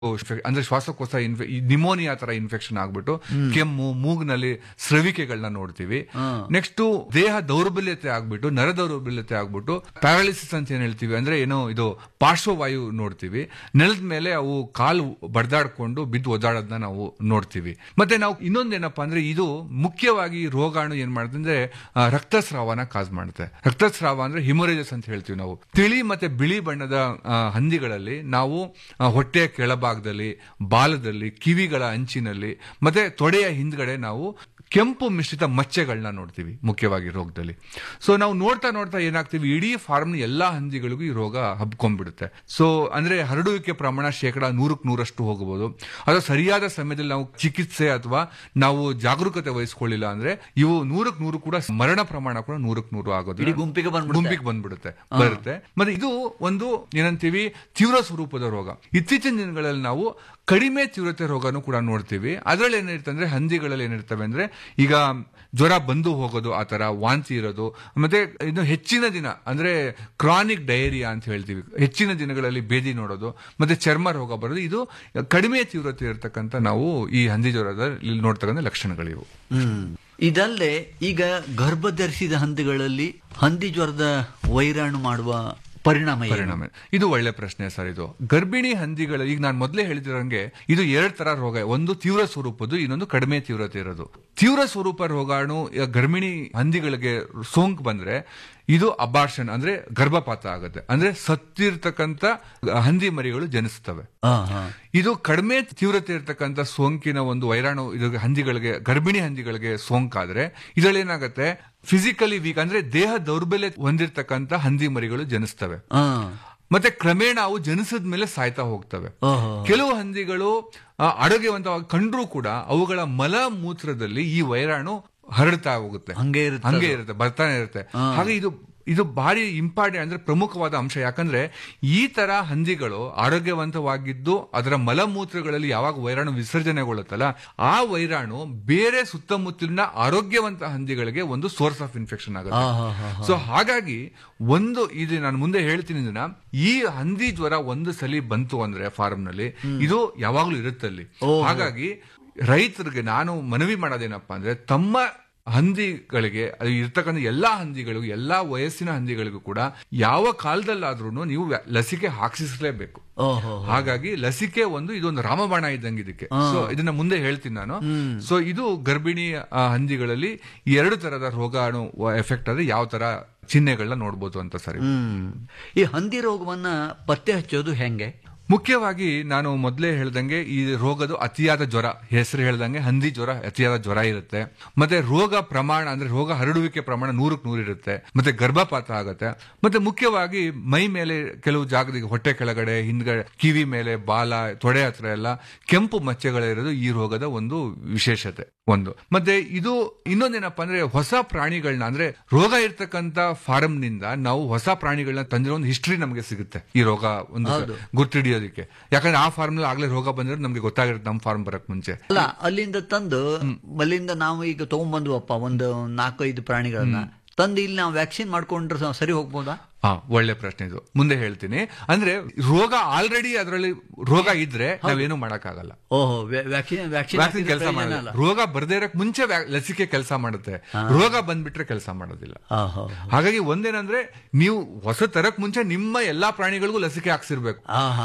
ಅಂದ್ರೆ ಶ್ವಾಸಕೋಶ ಇನ್ಫೆ ನಿಮೋನಿಯಾ ತರ ಇನ್ಫೆಕ್ಷನ್ ಆಗ್ಬಿಟ್ಟು ಕೆಮ್ಮು ಮೂಗ್ನಲ್ಲಿ ಸ್ರವಿಕೆಗಳನ್ನ ನೋಡ್ತೀವಿ ನೆಕ್ಸ್ಟ್ ದೇಹ ದೌರ್ಬಲ್ಯತೆ ಆಗ್ಬಿಟ್ಟು ನರ ದೌರ್ಬಲ್ಯತೆ ಆಗ್ಬಿಟ್ಟು ಪ್ಯಾರಾಲಿಸಿಸ್ ಅಂತ ಏನ್ ಹೇಳ್ತೀವಿ ಅಂದ್ರೆ ಏನೋ ಇದು ಪಾರ್ಶ್ವವಾಯು ನೋಡ್ತೀವಿ ನೆಲದ ಮೇಲೆ ಅವು ಕಾಲು ಬಡ್ದಾಡ್ಕೊಂಡು ಬಿದ್ದು ಒದ್ದಾಡೋದನ್ನ ನಾವು ನೋಡ್ತೀವಿ ಮತ್ತೆ ನಾವು ಇನ್ನೊಂದೇನಪ್ಪಾ ಅಂದ್ರೆ ಇದು ಮುಖ್ಯವಾಗಿ ಈ ರೋಗಾಣು ಏನ್ ಮಾಡುತ್ತೆ ಅಂದ್ರೆ ಆ, ರಕ್ತಸ್ರಾವನ ಕಾಸ್ ಮಾಡುತ್ತೆ ರಕ್ತಸ್ರಾವ ಅಂದ್ರೆ ಹಿಮೋರೇಜಸ್ ಅಂತ ಹೇಳ್ತೀವಿ ನಾವು ತಿಳಿ ಮತ್ತೆ ಬಿಳಿ ಬಣ್ಣದ ಆ, ಹಂದಿಗಳಲ್ಲಿ ನಾವು ಆ, ಹೊಟ್ಟೆಯ ಕೆಳಭಾಗದಲ್ಲಿ ಬಾಲದಲ್ಲಿ ಕಿವಿಗಳ ಅಂಚಿನಲ್ಲಿ ಮತ್ತೆ ತೊಡೆಯ ಹಿಂದ್ಗಡೆ ನಾವು ಕೆಂಪು ಮಿಶ್ರಿತ ಮಚ್ಚೆಗಳನ್ನ ನೋಡ್ತೀವಿ ಮುಖ್ಯವಾಗಿ ರೋಗದಲ್ಲಿ ಸೊ ನಾವು ನೋಡ್ತಾ ನೋಡ್ತಾ ಏನಾಗ್ತೀವಿ ಇಡೀ ಫಾರ್ಮ್ ಎಲ್ಲಾ ಹಂದಿಗಳಿಗೂ ಈ ರೋಗ ಹಬ್ಕೊಂಡ್ಬಿಡುತ್ತೆ ಸೊ ಅಂದ್ರೆ ಹರಡುವಿಕೆ ಪ್ರಮಾಣ ಶೇಕಡ ನೂರಕ್ಕೆ ನೂರಷ್ಟು ಹೋಗಬಹುದು ಅದು ಸರಿಯಾದ ಸಮಯದಲ್ಲಿ ನಾವು ಚಿಕಿತ್ಸೆ ಅಥವಾ ನಾವು ಜಾಗರೂಕತೆ ವಹಿಸ್ಕೊಳ್ಳಿಲ್ಲ ಅಂದ್ರೆ ಇವು ನೂರಕ್ಕೆ ನೂರು ಕೂಡ ಮರಣ ಪ್ರಮಾಣ ಕೂಡ ನೂರಕ್ಕೆ ನೂರು ಆಗೋದು ಇಡೀ ಗುಂಪಿಗೆ ಬಂದ್ಬಿಡುತ್ತೆ. ಗುಂಪಿಗೆ ಬಂದ್ಬಿಡುತ್ತೆ ಬರುತ್ತೆ ಮತ್ತೆ ಇದು ಒಂದು ಏನಂತೀವಿ ತೀವ್ರ ಸ್ವರೂಪದ ರೋಗ ಇತ್ತೀಚಿನ ದಿನಗಳಲ್ಲಿ ನಾವು ಕಡಿಮೆ ತೀವ್ರತೆ ರೋಗನೂ ಕೂಡ ನೋಡ್ತೀವಿ ಅದರಲ್ಲಿ ಏನಿರುತ್ತೆ ಅಂದ್ರೆ ಹಂದಿಗಳಲ್ಲಿ ಏನಿರ್ತವೆ ಅಂದ್ರೆ ಈಗ ಜ್ವರ ಬಂದು ಹೋಗೋದು ಆ ತರ ವಾಂತಿ ಇರೋದು ಮತ್ತೆ ಇನ್ನು ಹೆಚ್ಚಿನ ದಿನ ಅಂದ್ರೆ ಕ್ರಾನಿಕ್ ಡಯೇರಿಯಾ ಅಂತ ಹೇಳ್ತೀವಿ ಹೆಚ್ಚಿನ ದಿನಗಳಲ್ಲಿ ಬೇದಿ ನೋಡೋದು ಮತ್ತೆ ಚರ್ಮ ರೋಗ ಬರೋದು ಇದು ಕಡಿಮೆ ತೀವ್ರತೆ ಇರತಕ್ಕಂತ ನಾವು ಈ ಹಂದಿ ಜ್ವರದ ಇಲ್ಲಿ ನೋಡ್ತಕ್ಕಂಥ ಲಕ್ಷಣಗಳಿವು ಹ್ಮ್ ಇದಲ್ಲದೆ ಈಗ ಗರ್ಭ ಧರಿಸಿದ ಹಂದಿಗಳಲ್ಲಿ ಹಂದಿ ಜ್ವರದ ವೈರಾಣು ಮಾಡುವ ಪರಿಣಾಮ ಏನು? ಪರಿಣಾಮ ಇದು ಒಳ್ಳೆ ಪ್ರಶ್ನೆ ಸರ್ ಇದು ಗರ್ಭಿಣಿ ಹಂದಿಗಳ ಈಗ ನಾನು ಮೊದಲೇ ಹೇಳಿದಿರಂಗೆ ಇದು ಎರಡ್ ತರ ರೋಗ ಒಂದು ತೀವ್ರ ಸ್ವರೂಪದ್ದು ಇನ್ನೊಂದು ಕಡಿಮೆ ತೀವ್ರತೆ ಇರೋದು ತೀವ್ರ ಸ್ವರೂಪ ರೋಗಾಣು ಈಗ ಗರ್ಭಿಣಿ ಹಂದಿಗಳಿಗೆ ಸೋಂಕು ಬಂದ್ರೆ ಇದು ಅಬಾರ್ಷನ್ ಅಂದ್ರೆ ಗರ್ಭಪಾತ ಆಗುತ್ತೆ ಅಂದ್ರೆ ಸತ್ತಿರ್ತಕ್ಕಂಥ ಹಂದಿ ಮರಿಗಳು ಜನಿಸ್ತವೆ ಆ, ಹಾ. ಇದು ಕಡಿಮೆ ತೀವ್ರತೆ ಇರತಕ್ಕಂಥ ಸೋಂಕಿನ ಒಂದು ವೈರಾಣು ಇದು ಹಂದಿಗಳಿಗೆ ಗರ್ಭಿಣಿ ಹಂದಿಗಳಿಗೆ ಸೋಂಕಾದ್ರೆ ಇದರಲ್ಲಿ ಏನಾಗುತ್ತೆ ಫಿಸಿಕಲಿ ವೀಕ್ ಅಂದ್ರೆ ದೇಹ ದೌರ್ಬಲ್ಯ ಹೊಂದಿರತಕ್ಕಂಥ ಹಂದಿ ಮರಿಗಳು ಜನಿಸ್ತವೆ ಆ. ಮತ್ತೆ ಕ್ರಮೇಣ ಅವು ಜನಿಸಿದ ಮೇಲೆ ಸಾಯ್ತಾ ಹೋಗ್ತವೆ ಓಹೋ. ಕೆಲವು ಹಂದಿಗಳು ಆ, ಆರೋಗ್ಯವಂತವಾಗಿ ಕಂಡ್ರೂ ಕೂಡ ಅವುಗಳ ಮಲ ಮೂತ್ರದಲ್ಲಿ ಈ ವೈರಾಣು ಹರಡ್ತಾ ಹೋಗುತ್ತೆ ಹಂಗೆ ಇರುತ್ತೆ ಹಂಗೆ ಇರುತ್ತೆ ಬರ್ತಾನೆ ಇರುತ್ತೆ ಹಾಗೆ ಇದು ಇದು ಭಾರಿ ಇಂಪಾರ್ಟೆಂಟ್ ಅಂದ್ರೆ ಪ್ರಮುಖವಾದ ಅಂಶ ಯಾಕಂದ್ರೆ ಈ ತರ ಹಂದಿಗಳು ಆರೋಗ್ಯವಂತವಾಗಿದ್ದು ಅದರ ಮಲಮೂತ್ರಗಳಲ್ಲಿ ಯಾವಾಗ ವೈರಾಣು ವಿಸರ್ಜನೆಗೊಳ್ಳುತ್ತಲ್ಲ ಆ ವೈರಾಣು ಬೇರೆ ಸುತ್ತಮುತ್ತಲಿನ ಆರೋಗ್ಯವಂತ ಹಂದಿಗಳಿಗೆ ಒಂದು ಸೋರ್ಸ್ ಆಫ್ ಇನ್ಫೆಕ್ಷನ್ ಆಗುತ್ತೆ ಆ, ಹಾ, ಹಾ, ಸೊ ಹಾಗಾಗಿ ಒಂದು ಇದು ನಾನು ಮುಂದೆ ಹೇಳ್ತೀನಿ ಇದನ್ನ ಈ ಹಂದಿ ಜ್ವರ ಒಂದು ಸಲಿ ಬಂತು ಅಂದ್ರೆ ಫಾರ್ಮ್ ನಲ್ಲಿ ಇದು ಯಾವಾಗ್ಲೂ ಇರುತ್ತಲ್ಲಿ ಹಾಗಾಗಿ ರೈತರಿಗೆ ನಾನು ಮನವಿ ಮಾಡೋದೇನಪ್ಪಾ ಅಂದ್ರೆ ತಮ್ಮ ಹಂದಿಗಳಿಗೆ ಅದು ಇರ್ತಕ್ಕಂಥ ಎಲ್ಲಾ ಹಂದಿಗಳಿಗೂ ಎಲ್ಲಾ ವಯಸ್ಸಿನ ಹಂದಿಗಳಿಗೂ ಕೂಡ ಯಾವ ಕಾಲದಲ್ಲಾದ್ರೂ ನೀವು ವ್ಯಾ- ಲಸಿಕೆ ಹಾಕಿಸಲೇಬೇಕು ಓಹೋ ಹಾಗಾಗಿ ಲಸಿಕೆ ಒಂದು ಇದೊಂದು ರಾಮಬಾಣ ಇದ್ದಂಗೆ ಇದಕ್ಕೆ ಸೊ ಇದನ್ನ ಮುಂದೆ ಹೇಳ್ತೀನಿ ನಾನು ಸೊ ಇದು ಗರ್ಭಿಣಿ ಆ, ಹಂದಿಗಳಲ್ಲಿ ಈ ಎರಡು ತರದ ರೋಗಾಣು ಎಫೆಕ್ಟ್ ಆದ್ರೆ ಯಾವ ತರ ಚಿಹ್ನೆಗಳನ್ನ ನೋಡ್ಬೋದು ಅಂತ ಸರಿ ಹ್ಮ್ ಈ ಹಂದಿ ರೋಗವನ್ನ ಪತ್ತೆ ಹಚ್ಚೋದು ಹೆಂಗೆ ಮುಖ್ಯವಾಗಿ ನಾನು ಮೊದಲೇ ಹೇಳ್ದಂಗೆ ಈ ರೋಗದ ಅತಿಯಾದ ಜ್ವರ ಹೆಸರು ಹೇಳ್ದಂಗೆ ಹಂದಿ ಜ್ವರ ಅತಿಯಾದ ಜ್ವರ ಇರುತ್ತೆ ಮತ್ತೆ ರೋಗ ಪ್ರಮಾಣ ಅಂದ್ರೆ ರೋಗ ಹರಡುವಿಕೆ ಪ್ರಮಾಣ ನೂರಕ್ಕೆ ನೂರು ಇರುತ್ತೆ ಮತ್ತೆ ಗರ್ಭಪಾತ ಆಗುತ್ತೆ ಮತ್ತೆ ಮುಖ್ಯವಾಗಿ ಮೈ ಮೇಲೆ ಕೆಲವು ಜಾಗದಲ್ಲಿ ಹೊಟ್ಟೆ ಕೆಳಗಡೆ ಹಿಂದ್ಗಡೆ ಕಿವಿ ಮೇಲೆ ಬಾಲ ತೊಡೆ ಹತ್ರ ಎಲ್ಲ ಕೆಂಪು ಮಚ್ಚೆಗಳಿರೋದು ಈ ರೋಗದ ಒಂದು ವಿಶೇಷತೆ ಒಂದು ಮತ್ತೆ ಇದು ಇನ್ನೊಂದೇನಪ್ಪಾ ಅಂದ್ರೆ ಹೊಸ ಪ್ರಾಣಿಗಳನ್ನ ಅಂದ್ರೆ ರೋಗ ಇರ್ತಕ್ಕಂತ ಫಾರಂ ನಿಂದ ನಾವು ಹೊಸ ಪ್ರಾಣಿಗಳನ್ನ ತಂದಿರೋ ಒಂದು ಹಿಸ್ಟ್ರಿ ನಮಗೆ ಸಿಗುತ್ತೆ ಈ ರೋಗ ಒಂದು ಗುರ್ತಿಡಿಯೋದಕ್ಕೆ ಯಾಕಂದ್ರೆ ಆ ಫಾರ್ಮ್ ನಲ್ಲಿ ಆಗ್ಲೇ ರೋಗ ಬಂದಿರೋದು ನಮ್ಗೆ ಗೊತ್ತಾಗಿರುತ್ತೆ ನಮ್ಮ ಫಾರ್ಮ್ ಬರಕ್ ಮುಂಚೆ ಅಲ್ಲ ಅಲ್ಲಿಂದ ತಂದು ಅಲ್ಲಿಂದ ನಾವು ಈಗ ತಗೊಂಡ್ಬಂದ್ವಪ್ಪ ಒಂದು ನಾಲ್ಕೈದು ಪ್ರಾಣಿಗಳನ್ನ ತಂದು ಇಲ್ಲಿ ನಾವು ವ್ಯಾಕ್ಸಿನ್ ಮಾಡ್ಕೊಂಡ್ರೆ ಸ- ಸರಿ ಹೋಗ್ಬೋದಾ ಹಾ ಒಳ್ಳೆ ಪ್ರಶ್ನೆ ಇದು ಮುಂದೆ ಹೇಳ್ತೀನಿ ಅಂದ್ರೆ ರೋಗ ಆಲ್ರೆಡಿ ಅದರಲ್ಲಿ ರೋಗ ಇದ್ರೆ ನಾವೇನು ಮಾಡಕ್ಕಾಗಲ್ಲ ಓಹೋ ವ್ಯಾಕ್ಸಿನ್ ವ್ಯಾಕ್ಸಿನ್ ವ್ಯಾಕ್ಸಿನ್ ಕೆಲಸ ಮಾಡಲ್ಲ ರೋಗ ಬರ್ದೇ ಇರಕ್ ಮುಂಚೆ ವ್ಯಾ- ಲಸಿಕೆ ಕೆಲಸ ಮಾಡುತ್ತೆ ರೋಗ ಬಂದ್ಬಿಟ್ರೆ ಕೆಲಸ ಮಾಡೋದಿಲ್ಲ ಹಾಗಾಗಿ ಒಂದೇನಂದ್ರೆ ನೀವು ಹೊಸ ತರಕ್ ಮುಂಚೆ ನಿಮ್ಮ ಎಲ್ಲಾ ಪ್ರಾಣಿಗಳಿಗೂ ಲಸಿಕೆ ಹಾಕ್ಸಿರ್ಬೇಕು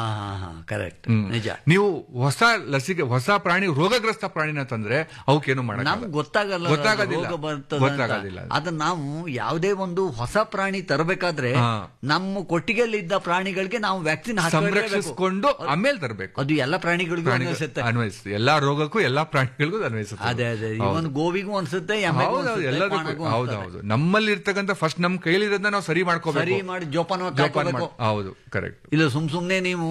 ಕರೆಕ್ಟ್ ಹ್ಮ್. ನಿಜ ನೀವು ಹೊಸ ಲಸಿಕೆ ಹೊಸ ಪ್ರಾಣಿ ರೋಗಗ್ರಸ್ತ ಪ್ರಾಣಿನ ತಂದ್ರೆ ಅವಕ್ಕೇನು ಮಾಡಲ್ಲ ನಮ್ಗೆ ಗೊತ್ತಾಗಲ್ಲ ಗೊತ್ತಾಗೋದಿಲ್ಲ. ರೋಗ ಬರ್ತದೆ ಅಂತ. ಗೊತ್ತಾಗೋದಿಲ್ಲ. ಅದನ್ನ ನಾವು ಯಾವುದೇ ಒಂದು ಹೊಸ ಪ್ರಾಣಿ ತರಬೇಕಾದ್ರೆ ಹಾ. ನಮ್ಮ ಕೊಟ್ಟಿಗೆಯಲ್ಲಿ ಇದ್ದ ಪ್ರಾಣಿಗಳಿಗೆ ನಾವು ವ್ಯಾಕ್ಸಿನ್ ಸಂರಕ್ಷಿಸಿಕೊಂಡು ಆಮೇಲೆ ತರಬೇಕು ಅದು ಎಲ್ಲ ಪ್ರಾಣಿಗಳಿಗೂ ಅನ್ಸುತ್ತೆ ಅನ್ವಯಿಸುತ್ತೆ ಎಲ್ಲಾ ರೋಗಕ್ಕೂ ಎಲ್ಲಾ ಪ್ರಾಣಿಗಳಿಗೂ ಅನ್ವಯಿಸುತ್ತೆ ಅದೇ ಅದೇ ಹೌದು. ಇವನ್ ಗೋವಿಗೂ ಅನ್ಸುತ್ತೆ ಎಮ್ಮೆಗೂ ಹೌದು, ಅನ್ಸುತ್ತೆ, ಎಲ್ಲದಕ್ಕೂ ಕ್ವಾಣಗೂ ಹೌದು ಅನ್ಸುತ್ತೆ. ಹೌದು ನಮ್ಮಲ್ಲಿ ಇರ್ತಕ್ಕಂಥ ಫಸ್ಟ್ ನಮ್ ಕೈಲಿರೋದನ್ನ ನಾವು ಸರಿ ಮಾಡ್ಕೋಬೇಕು ಸರಿ ಮಾಡಿ ಜೋಪಾನ ಜೋಪಾನ ಕಾಯ್ಕೋಬೇಕು. ಮಾಡ್- ಹೌದು ಕರೆಕ್ಟ್ ಇಲ್ಲ ಸುಮ್ ಸುಮ್ನೆ ನೀವು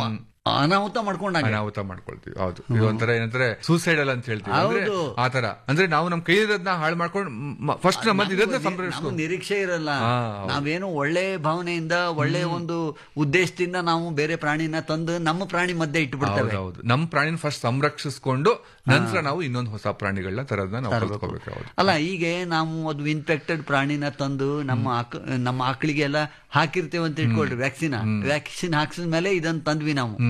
ಅನಾಹುತ ಮಾಡ್ಕೊಂಡಾಗ ಅನಾಹುತ ಮಾಡ್ಕೊಳ್ತೀವಿ ಹೌದು ಇದು ಒಂಥರ ಏನಂದ್ರೆ ಸೂಸೈಡಲ್ ಅಂತ ಹೇಳ್ತೀವಿ ಅಂದ್ರೆ ಹೌದು. ಆತರ ಅಂದ್ರೆ ನಾವು ನಮ್ ಕೈಲಿರೋದನ್ನ ಹಾಳು ಮಾಡ್ಕೊಂಡು ಫಸ್ಟ್ ನಮ್ಮಲ್ಲಿ ಇರೋದನ್ನ ನಮ್ಗೆ ಸಂರಕ್ಷಿಸ್ಕೊಂಡು ನಿರೀಕ್ಷೆ ಇರಲ್ಲ ಹಾ, ಹೌದು. ನಾವೇನು ಒಳ್ಳೆ ಭಾವನೆಯಿಂದ ಒಳ್ಳೆ ಒಂದು ಉದ್ದೇಶದಿಂದ ನಾವು ಬೇರೆ ಪ್ರಾಣಿನ ತಂದು ನಮ್ಮ ಪ್ರಾಣಿ ಮಧ್ಯೆ ಇಟ್ಬಿಡ್ತೇವೆ ಹೌದು ನಮ್ ಪ್ರಾಣಿನ ಫಸ್ಟ್ ಸಂರಕ್ಷಿಸ್ಕೊಂಡು ನಂತರ ನಾವು ಇನ್ನೊಂದು ಹೊಸ ಪ್ರಾಣಿಗಳನ್ನ ತರೋದನ್ನ ನಾವು ಕಲ್ತ್ಕೋಬೇಕು ಹೌದು ಅಲ್ಲ ಈಗ ನಾವು ಅದು ಇನ್ಫೆಕ್ಟೆಡ್ ಪ್ರಾಣಿನ ತಂದು ನಮ್ಮ ಆಕ ನಮ್ಮ ಆಕಳಿಗೆಲ್ಲ ಹಾಕಿರ್ತೇವೆ ಅಂತ ಇಟ್ಕೊಳ್ರಿ ವ್ಯಾಕ್ಸಿನ್ ವ್ಯಾಕ್ಸಿನ್ ಹಾಕ್ಸಿದ ಮೇಲೆ ಇದನ್ನ ತಂದ್ವಿ ನಾವು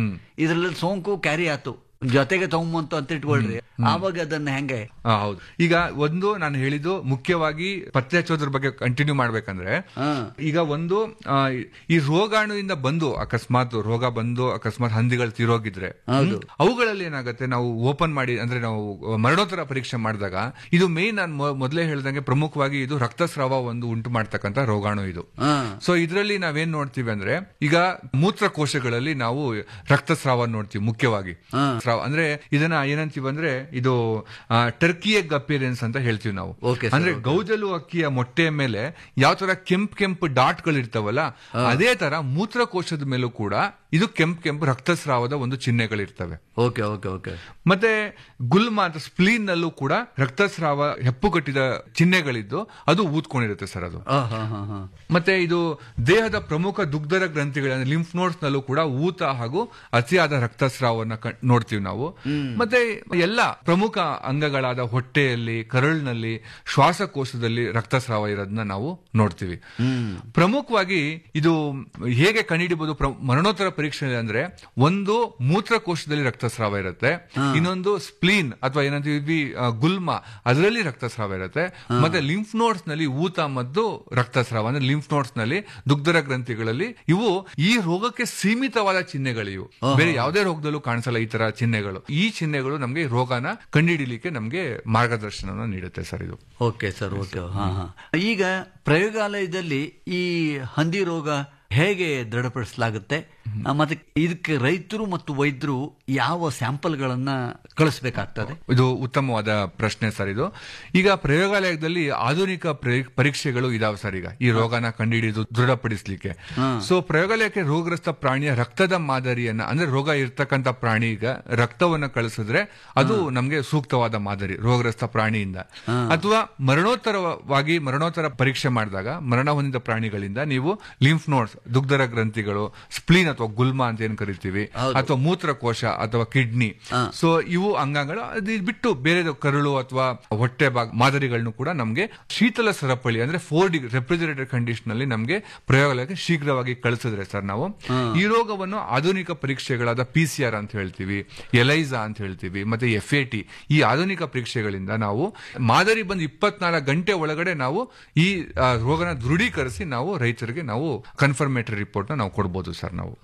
ಇದ್ರಲ್ಲಿ ಸೋಂಕು ಕ್ಯಾರಿ ಆತು ಜೊತೆಗೆ ತಗೊಂಬಂತು ಅಂತ ಇಟ್ಕೊಳ್ರಿ ಆವಾಗ ಅದನ್ನ ಹೆಂಗೆ ಆ, ಹೌದು ಈಗ ಒಂದು ನಾನು ಹೇಳಿದ್ದು ಮುಖ್ಯವಾಗಿ ಪತ್ತೆ ಹಚ್ಚೋದ್ರ ಬಗ್ಗೆ ಕಂಟಿನ್ಯೂ ಮಾಡ್ಬೇಕಂದ್ರೆ ಹಾ. ಈಗ ಒಂದು ಆ, ಈ ರೋಗಾಣುವಿಂದ ಬಂದು ಅಕಸ್ಮಾತ್ ರೋಗ ಬಂದು ಅಕಸ್ಮಾತ್ ಹಂದಿಗಳು ತೀರೋಗಿದ್ರೆ ಹೌದು. ಹ್ಮ್, ಅವುಗಳಲ್ಲಿ ಏನಾಗುತ್ತೆ ನಾವು ಓಪನ್ ಮಾಡಿ ಅಂದ್ರೆ ನಾವು ಮರಣೋತ್ತರ ಪರೀಕ್ಷೆ ಮಾಡಿದಾಗ ಇದು ಮೇನ್ ನಾನು ಮೊದಲೇ ಹೇಳ್ದಂಗೆ ಪ್ರಮುಖವಾಗಿ ಇದು ರಕ್ತಸ್ರಾವ ಒಂದು ಉಂಟು ಮಾಡ್ತಕ್ಕಂಥ ರೋಗಾಣು ಇದು ಹಾ ಸೊ ಇದರಲ್ಲಿ ನಾವೇನ್ ನೋಡ್ತೀವಿ ಅಂದ್ರೆ ಈಗ ಮೂತ್ರಕೋಶಗಳಲ್ಲಿ ನಾವು ರಕ್ತಸ್ರಾವ ನೋಡ್ತೀವಿ ಮುಖ್ಯವಾಗಿ ಹಾ. ಸ್ರಾವ ಅಂದ್ರೆ ಇದನ್ನ ಏನಂತೀವಿ ಅಂದ್ರೆ ಇದು ಟರ್ಕಿ ಎಗ್ ಅಪಿಯರೆನ್ಸ್ ಅಂತ ಹೇಳ್ತೀವಿ ನಾವು Okay, sir, ಅಂದ್ರೆ ಗೌಜಲು ಅಕ್ಕಿಯ ಮೊಟ್ಟೆಯ ಮೇಲೆ ಯಾವ ತರ ಕೆಂಪ್ ಕೆಂಪು ಡಾಟ್ ಗಳು ಇರ್ತಾವಲ್ಲ ಅದೇ ತರ ಮೂತ್ರಕೋಶದ ಮೇಲೂ ಕೂಡ ಇದು ಕೆಂಪ್ ಕೆಂಪು ರಕ್ತಸ್ರಾವದ ಒಂದು ಚಿಹ್ನೆಗಳಿರ್ತವೆ ಓಕೆ ಓಕೆ ಓಕೆ ಮತ್ತೆ ಗುಲ್ಮ ಅಂತ ಸ್ಪ್ಲೀನ್ ನಲ್ಲೂ ಕೂಡ ರಕ್ತಸ್ರಾವ ಹೆಪ್ಪುಗಟ್ಟಿದ ಚಿಹ್ನೆಗಳಿದ್ದು ಅದು ಊದ್ಕೊಂಡಿರುತ್ತೆ ಸರ್ ಅದು ಹಾ ಹಾ ಹಾ ಹಾ ಮತ್ತೆ ಇದು ದೇಹದ ಪ್ರಮುಖ ದುಗ್ಧರ ಗ್ರಂಥಿಗಳ ಲಿಂಫ್ ನೋಟ್ಸ್ ನಲ್ಲೂ ಕೂಡ ಊತ ಹಾಗೂ ಅತಿಯಾದ ರಕ್ತಸ್ರಾವನ್ನ ಕಣ್- ನೋಡ್ತೀವಿ ನಾವು ಮತ್ತೆ ಎಲ್ಲ ಪ್ರಮುಖ ಅಂಗಗಳಾದ ಹೊಟ್ಟೆಯಲ್ಲಿ ಕರಳಿನಲ್ಲಿ ಶ್ವಾಸಕೋಶದಲ್ಲಿ ರಕ್ತಸ್ರಾವ ಇರೋದನ್ನ ನಾವು ನೋಡ್ತೀವಿ ಪ್ರಮುಖವಾಗಿ ಇದು ಹೇಗೆ ಕಂಡುಹಿಡಿಬಹುದು ಪ್ರ- ಮರಣೋತ್ತರ ಪರೀಕ್ಷೆ ಅಂದ್ರೆ ಒಂದು ಮೂತ್ರಕೋಶದಲ್ಲಿ ರಕ್ತಸ್ರಾವ ಇರುತ್ತೆ ಇನ್ನೊಂದು ಸ್ಪ್ಲೀನ್ ಅಥವಾ ಏನಂತೀವಿ ಆ, ಗುಲ್ಮ ಅದರಲ್ಲಿ ರಕ್ತಸ್ರಾವ ಇರುತ್ತೆ ಮತ್ತೆ ಲಿಂಫ್ ನೋಟ್ಸ್ ನಲ್ಲಿ ಊತ ಮತ್ತು ರಕ್ತಸ್ರಾವ ಅಂದ್ರೆ ಲಿಂಫ್ ನೋಟ್ಸ್ ನಲ್ಲಿ ದುಗ್ಧರ ಗ್ರಂಥಿಗಳಲ್ಲಿ ಇವು ಈ ರೋಗಕ್ಕೆ ಸೀಮಿತವಾದ ಚಿಹ್ನೆಗಳು ಇವು ಬೇರೆ ಯಾವುದೇ ರೋಗದಲ್ಲೂ ಕಾಣಿಸಲ್ಲ ಈ ತರ ಚಿಹ್ನೆಗಳು ಈ ಚಿಹ್ನೆಗಳು ನಮಗೆ ರೋಗನ ಕಂಡುಹಿಡಿಲಿಕ್ಕೆ ನಮಗೆ ಮಾರ್ಗದರ್ಶನ ನೀಡುತ್ತೆ ಸರ್ ಇದು ಓಕೆ ಸರ್ ಓಕೆ ಹಾ ಹಾ ಈಗ ಪ್ರಯೋಗಾಲಯದಲ್ಲಿ ಈ ಹಂದಿ ರೋಗ ಹೇಗೆ ದೃಢಪಡಿಸಲಾಗುತ್ತೆ ಆ, ಮತ್ತೆ ಇದಕ್ಕೆ ರೈತರು ಮತ್ತು ವೈದ್ಯರು ಯಾವ ಸ್ಯಾಂಪಲ್ಗಳನ್ನ ಕಳಿಸ್ಬೇಕಾಗ್ತದೆ ಇದು ಉತ್ತಮವಾದ ಪ್ರಶ್ನೆ ಸರ್ ಇದು ಈಗ ಪ್ರಯೋಗಾಲಯದಲ್ಲಿ ಆಧುನಿಕ ಪ್ರಯ- ಪರೀಕ್ಷೆಗಳು ಇದಾವೆ ಸರ್ ಈಗ ಈ ರೋಗನ ಕಂಡುಹಿಡಿದು ದೃಢಪಡಿಸಲಿಕ್ಕೆ ಸೊ ಪ್ರಯೋಗಾಲಯಕ್ಕೆ ರೋಗಗ್ರಸ್ತ ಪ್ರಾಣಿಯ ರಕ್ತದ ಮಾದರಿಯನ್ನ ಅಂದ್ರೆ ರೋಗ ಇರ್ತಕ್ಕಂಥ ಪ್ರಾಣಿ ಈಗ ರಕ್ತವನ್ನ ಕಳಿಸಿದ್ರೆ ಅದು ನಮ್ಗೆ ಸೂಕ್ತವಾದ ಮಾದರಿ ರೋಗಗ್ರಸ್ತ ಪ್ರಾಣಿಯಿಂದ ಅಥವಾ ಮರಣೋತ್ತರವಾಗಿ ಮರಣೋತ್ತರ ಪರೀಕ್ಷೆ ಮಾಡಿದಾಗ ಮರಣ ಹೊಂದಿದ ಪ್ರಾಣಿಗಳಿಂದ ನೀವು ಲಿಂಫ್ ನೋಟ್ಸ್ ದುಗ್ಧರ ಗ್ರಂಥಿಗಳು ಸ್ಪ್ಲೀನ್ ಅಥವಾ ಗುಲ್ಮ ಅಂತ ಏನ್ ಕರಿತೀವಿ ಅಥವಾ ಮೂತ್ರಕೋಶ ಅಥವಾ ಕಿಡ್ನಿ ಸೊ ಇವು ಅಂಗಗಳು ಅದು ಬಿಟ್ಟು ಬೇರೆ ಕರುಳು ಅಥವಾ ಹೊಟ್ಟೆ ಭಾಗ ಮಾದರಿಗಳನ್ನು ಕೂಡ ನಮಗೆ ಶೀತಲ ಸರಪಳಿ ಅಂದ್ರೆ ಫೋರ್ ಡಿಗ್ರಿ ರೆಫ್ರಿಜರೇಟರ್ ಕಂಡೀಷನ್ ಅಲ್ಲಿ ನಮಗೆ ಪ್ರಯೋಗಾಲಯಕ್ಕೆ ಶೀಘ್ರವಾಗಿ ಕಳಿಸಿದ್ರೆ ಸರ್ ನಾವು ಈ ರೋಗವನ್ನು ಆಧುನಿಕ ಪರೀಕ್ಷೆಗಳಾದ ಪಿ ಸಿ ಆರ್ ಅಂತ ಹೇಳ್ತೀವಿ ಎಲೈಸಾ ಅಂತ ಹೇಳ್ತೀವಿ ಮತ್ತೆ ಎಫ್ ಎ ಟಿ ಈ ಆಧುನಿಕ ಪರೀಕ್ಷೆಗಳಿಂದ ನಾವು ಮಾದರಿ ಬಂದು ಇಪ್ಪತ್ನಾಲ್ಕು ಗಂಟೆ ಒಳಗಡೆ ನಾವು ಈ ಆ, ರೋಗನ ದೃಢೀಕರಿಸಿ ನಾವು ರೈತರಿಗೆ ನಾವು ಕನ್ಫರ್ಮೇಟರಿ ರಿಪೋರ್ಟ್ ನಾವು ಕೊಡ್ಬೋದು ಸರ್ ನಾವು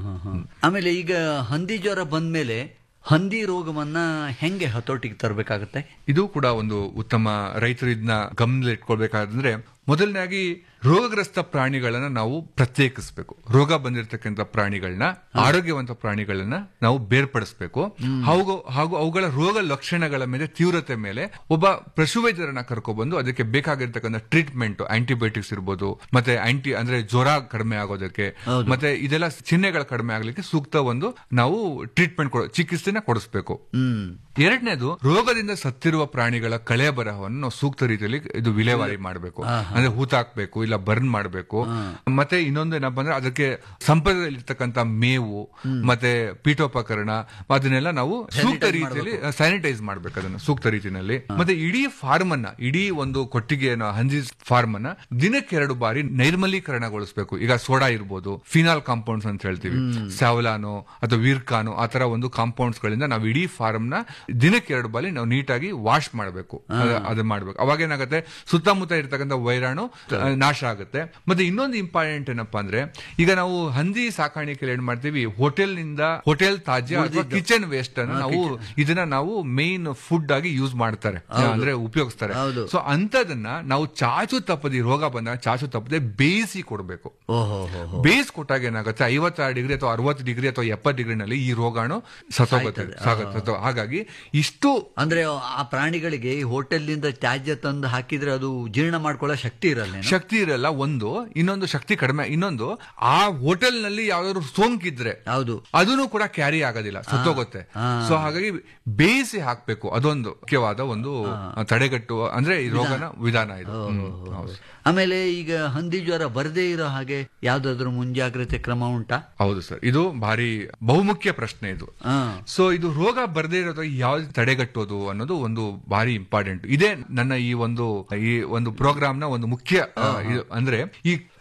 ಆಮೇಲೆ ಈಗ ಹಂದಿ ಜ್ವರ ಬಂದ್ಮೇಲೆ ಹಂದಿ ರೋಗವನ್ನ ಹೆಂಗೆ ಹತೋಟಿಗೆ ತರಬೇಕಾಗತ್ತೆ ಇದು ಕೂಡ ಒಂದು ಉತ್ತಮ ರೈತರು ಇದನ್ನ ಗಮನದಲ್ಲಿ ಇಟ್ಕೊಳ್ಬೇಕಾದ್ರೆ ಮೊದಲನೇದಾಗಿ ರೋಗಗ್ರಸ್ತ ಪ್ರಾಣಿಗಳನ್ನ ನಾವು ಪ್ರತ್ಯೇಕಿಸಬೇಕು ರೋಗ ಬಂದಿರತಕ್ಕಂಥ ಪ್ರಾಣಿಗಳನ್ನ ಆರೋಗ್ಯವಂತ ಪ್ರಾಣಿಗಳನ್ನ ನಾವು ಬೇರ್ಪಡಿಸಬೇಕು ಹಾಗೂ ಹಾಗೂ ಅವುಗಳ ರೋಗ ಲಕ್ಷಣಗಳ ಮೇಲೆ ತೀವ್ರತೆ ಮೇಲೆ ಒಬ್ಬ ಪಶುವೈದ್ಯರನ್ನ ಕರ್ಕೊಬಂದು ಅದಕ್ಕೆ ಬೇಕಾಗಿರ್ತಕ್ಕಂಥ ಟ್ರೀಟ್ಮೆಂಟ್ ಆಂಟಿಬಯೋಟಿಕ್ಸ್ ಇರ್ಬೋದು ಮತ್ತೆ ಆಂಟಿ ಅಂದ್ರೆ ಜ್ವರ ಕಡಿಮೆ ಆಗೋದಕ್ಕೆ ಮತ್ತೆ ಇದೆಲ್ಲ ಚಿಹ್ನೆಗಳ ಕಡಿಮೆ ಆಗ್ಲಿಕ್ಕೆ ಸೂಕ್ತ ಒಂದು ನಾವು ಟ್ರೀಟ್ಮೆಂಟ್ ಕೊಡೋ ಚಿಕಿತ್ಸೆನ ಕೊಡಿಸ್ಬೇಕು ಹ್ಮ್ ಎರಡನೇದು ರೋಗದಿಂದ ಸತ್ತಿರುವ ಪ್ರಾಣಿಗಳ ಕಳೆ ಬರಹವನ್ನು ನಾವು ಸೂಕ್ತ ರೀತಿಯಲ್ಲಿ ಇದು ವಿಲೇವಾರಿ ಮಾಡಬೇಕು ಅಂದ್ರೆ ಹೂತಾಕ್ಬೇಕು ಇಲ್ಲ ಬರ್ನ್ ಮಾಡಬೇಕು ಮತ್ತೆ ಇನ್ನೊಂದು ಏನಪ್ಪಾ ಅಂದ್ರೆ ಅದಕ್ಕೆ ಸಂಪರ್ಕದಲ್ಲಿ ಇರ್ತಕ್ಕಂಥ ಮೇವು ಮತ್ತೆ ಪೀಠೋಪಕರಣ ಅದನ್ನೆಲ್ಲ ನಾವು ಸೂಕ್ತ ರೀತಿಯಲ್ಲಿ ಸ್ಯಾನಿಟೈಸ್ ಮಾಡ್ಬೇಕು ಅದನ್ನ ಸೂಕ್ತ ರೀತಿಯಲ್ಲಿ ಮತ್ತೆ ಇಡೀ ಫಾರ್ಮ್ ಅನ್ನ ಇಡೀ ಒಂದು ಕೊಟ್ಟಿಗೆಯನ್ನು ಹಂದಿ ಫಾರ್ಮ್ ಅನ್ನ ದಿನಕ್ಕೆ ಎರಡು ಬಾರಿ ನೈರ್ಮಲೀಕರಣಗೊಳಿಸಬೇಕು ಈಗ ಸೋಡಾ ಇರ್ಬೋದು ಫಿನಾಲ್ ಕಾಂಪೌಂಡ್ಸ್ ಅಂತ ಹೇಳ್ತೀವಿ ಸ್ಯಾವಲಾನೋ ಅಥವಾ ವೀರ್ಕಾನೋ ಆ ತರ ಒಂದು ಕಾಂಪೌಂಡ್ಸ್ ಗಳಿಂದ ನಾವು ಇಡೀ ಫಾರ್ಮ್ ನ ದಿನಕ್ಕೆ ಎರಡು ಬಾರಿ ನಾವು ನೀಟಾಗಿ ವಾಶ್ ಮಾಡಬೇಕು ಅದು ಮಾಡ್ಬೇಕು ಅವಾಗ ಏನಾಗುತ್ತೆ ಸುತ್ತಮುತ್ತ ಇರ್ತಕ್ಕಂಥ ವೈರಾಣು ಆ, ನಾಶ ಆಗುತ್ತೆ ಮತ್ತೆ ಇನ್ನೊಂದು ಇಂಪಾರ್ಟೆಂಟ್ ಏನಪ್ಪಾ ಅಂದ್ರೆ ಈಗ ನಾವು ಹಂದಿ ಸಾಕಾಣಿಕೆಯಲ್ಲಿ ಏನ್ ಮಾಡ್ತೀವಿ ಹೋಟೆಲ್ ನಿಂದ ಹೋಟೆಲ್ ತಾಜ್ಯ ಅಥವಾ ಕಿಚನ್ ವೇಸ್ಟ್ ಅನ್ನ ನಾವು ಇದನ್ನ ನಾವು ಮೇನ್ ಫುಡ್ ಆಗಿ ಯೂಸ್ ಮಾಡ್ತಾರೆ ಅಂದ್ರೆ ಉಪಯೋಗಿಸ್ತಾರೆ ಹೌದು. ಸೊ ಅಂತದನ್ನ ನಾವು ಚಾಚು ತಪ್ಪದಿ ರೋಗ ಬಂದಾಗ ಚಾಚು ತಪ್ಪದೆ ಬೇಯಿಸಿ ಕೊಡಬೇಕು ಓಹೋ ಹೋ ಹೋ ಬೇಸ್ ಕೊಟ್ಟಾಗ ಏನಾಗುತ್ತೆ ಐವತ್ತಾರು ಡಿಗ್ರಿ ಅಥವಾ ಅರವತ್ತು ಡಿಗ್ರಿ ಅಥವಾ ಎಪ್ಪತ್ತು ಡಿಗ್ರಿನಲ್ಲಿ ಈ ರೋಗಾಣು ಸತ್ತೋಗುತ್ತೆ ಸಾಗುತ್ತೆ ಸತ್ತೋ- ಹಾಗಾಗಿ ಇಷ್ಟು ಅಂದ್ರೆ ಆ ಪ್ರಾಣಿಗಳಿಗೆ ಈ ಹೋಟೆಲ್ನಿಂದ ತ್ಯಾಜ್ಯ ತಂದು ಹಾಕಿದ್ರೆ ಅದು ಜೀರ್ಣ ಮಾಡ್ಕೊಳ್ಳೋ ಶಕ್ತಿ ಇರಲ್ಲ ಶಕ್ತಿ ಇರಲ್ಲ ಒಂದು ಇನ್ನೊಂದು ಶಕ್ತಿ ಕಡಿಮೆ ಇನ್ನೊಂದು ಆ ಹೋಟೆಲ್ ನಲ್ಲಿ ಯಾವ್ದಾದ್ರು ಸೋಂಕಿದ್ರೆ ಹೌದು ಅದನ್ನು ಕೂಡ ಕ್ಯಾರಿ ಆಗೋದಿಲ್ಲ ಸತ್ತೋಗುತ್ತೆ ಸೊ ಹಾಗಾಗಿ ಬೇಯಿಸಿ ಹಾಕ್ಬೇಕು ಅದೊಂದು ಮುಖ್ಯವಾದ ಒಂದು ತಡೆಗಟ್ಟುವ ಅಂದ್ರೆ ಈ ರೋಗನ ವಿಧಾನ ಇದು ಹ್ಮ್. ಹೌದು. ಆಮೇಲೆ ಈಗ ಹಂದಿ ಜ್ವರ ಬರದೇ ಇರೋ ಹಾಗೆ ಯಾವ್ದಾದ್ರು ಮುಂಜಾಗ್ರತೆ ಕ್ರಮ ಉಂಟಾ ಹೌದು ಸರ್ ಇದು ಭಾರಿ ಬಹುಮುಖ್ಯ ಪ್ರಶ್ನೆ ಇದು ಹಾ ಸೊ ಇದು ರೋಗ ಬರದೇ ಇರೋದು ಯಾವ್ದು ತಡೆಗಟ್ಟೋದು ಅನ್ನೋದು ಒಂದು ಭಾರಿ ಇಂಪಾರ್ಟೆಂಟ್ ಇದೇ ನನ್ನ ಈ ಒಂದು ಈ ಒಂದು ಪ್ರೋಗ್ರಾಮ್ ನ ಒಂದು ಮುಖ್ಯ ಆ, ಇದು ಅಂದ್ರೆ ಈ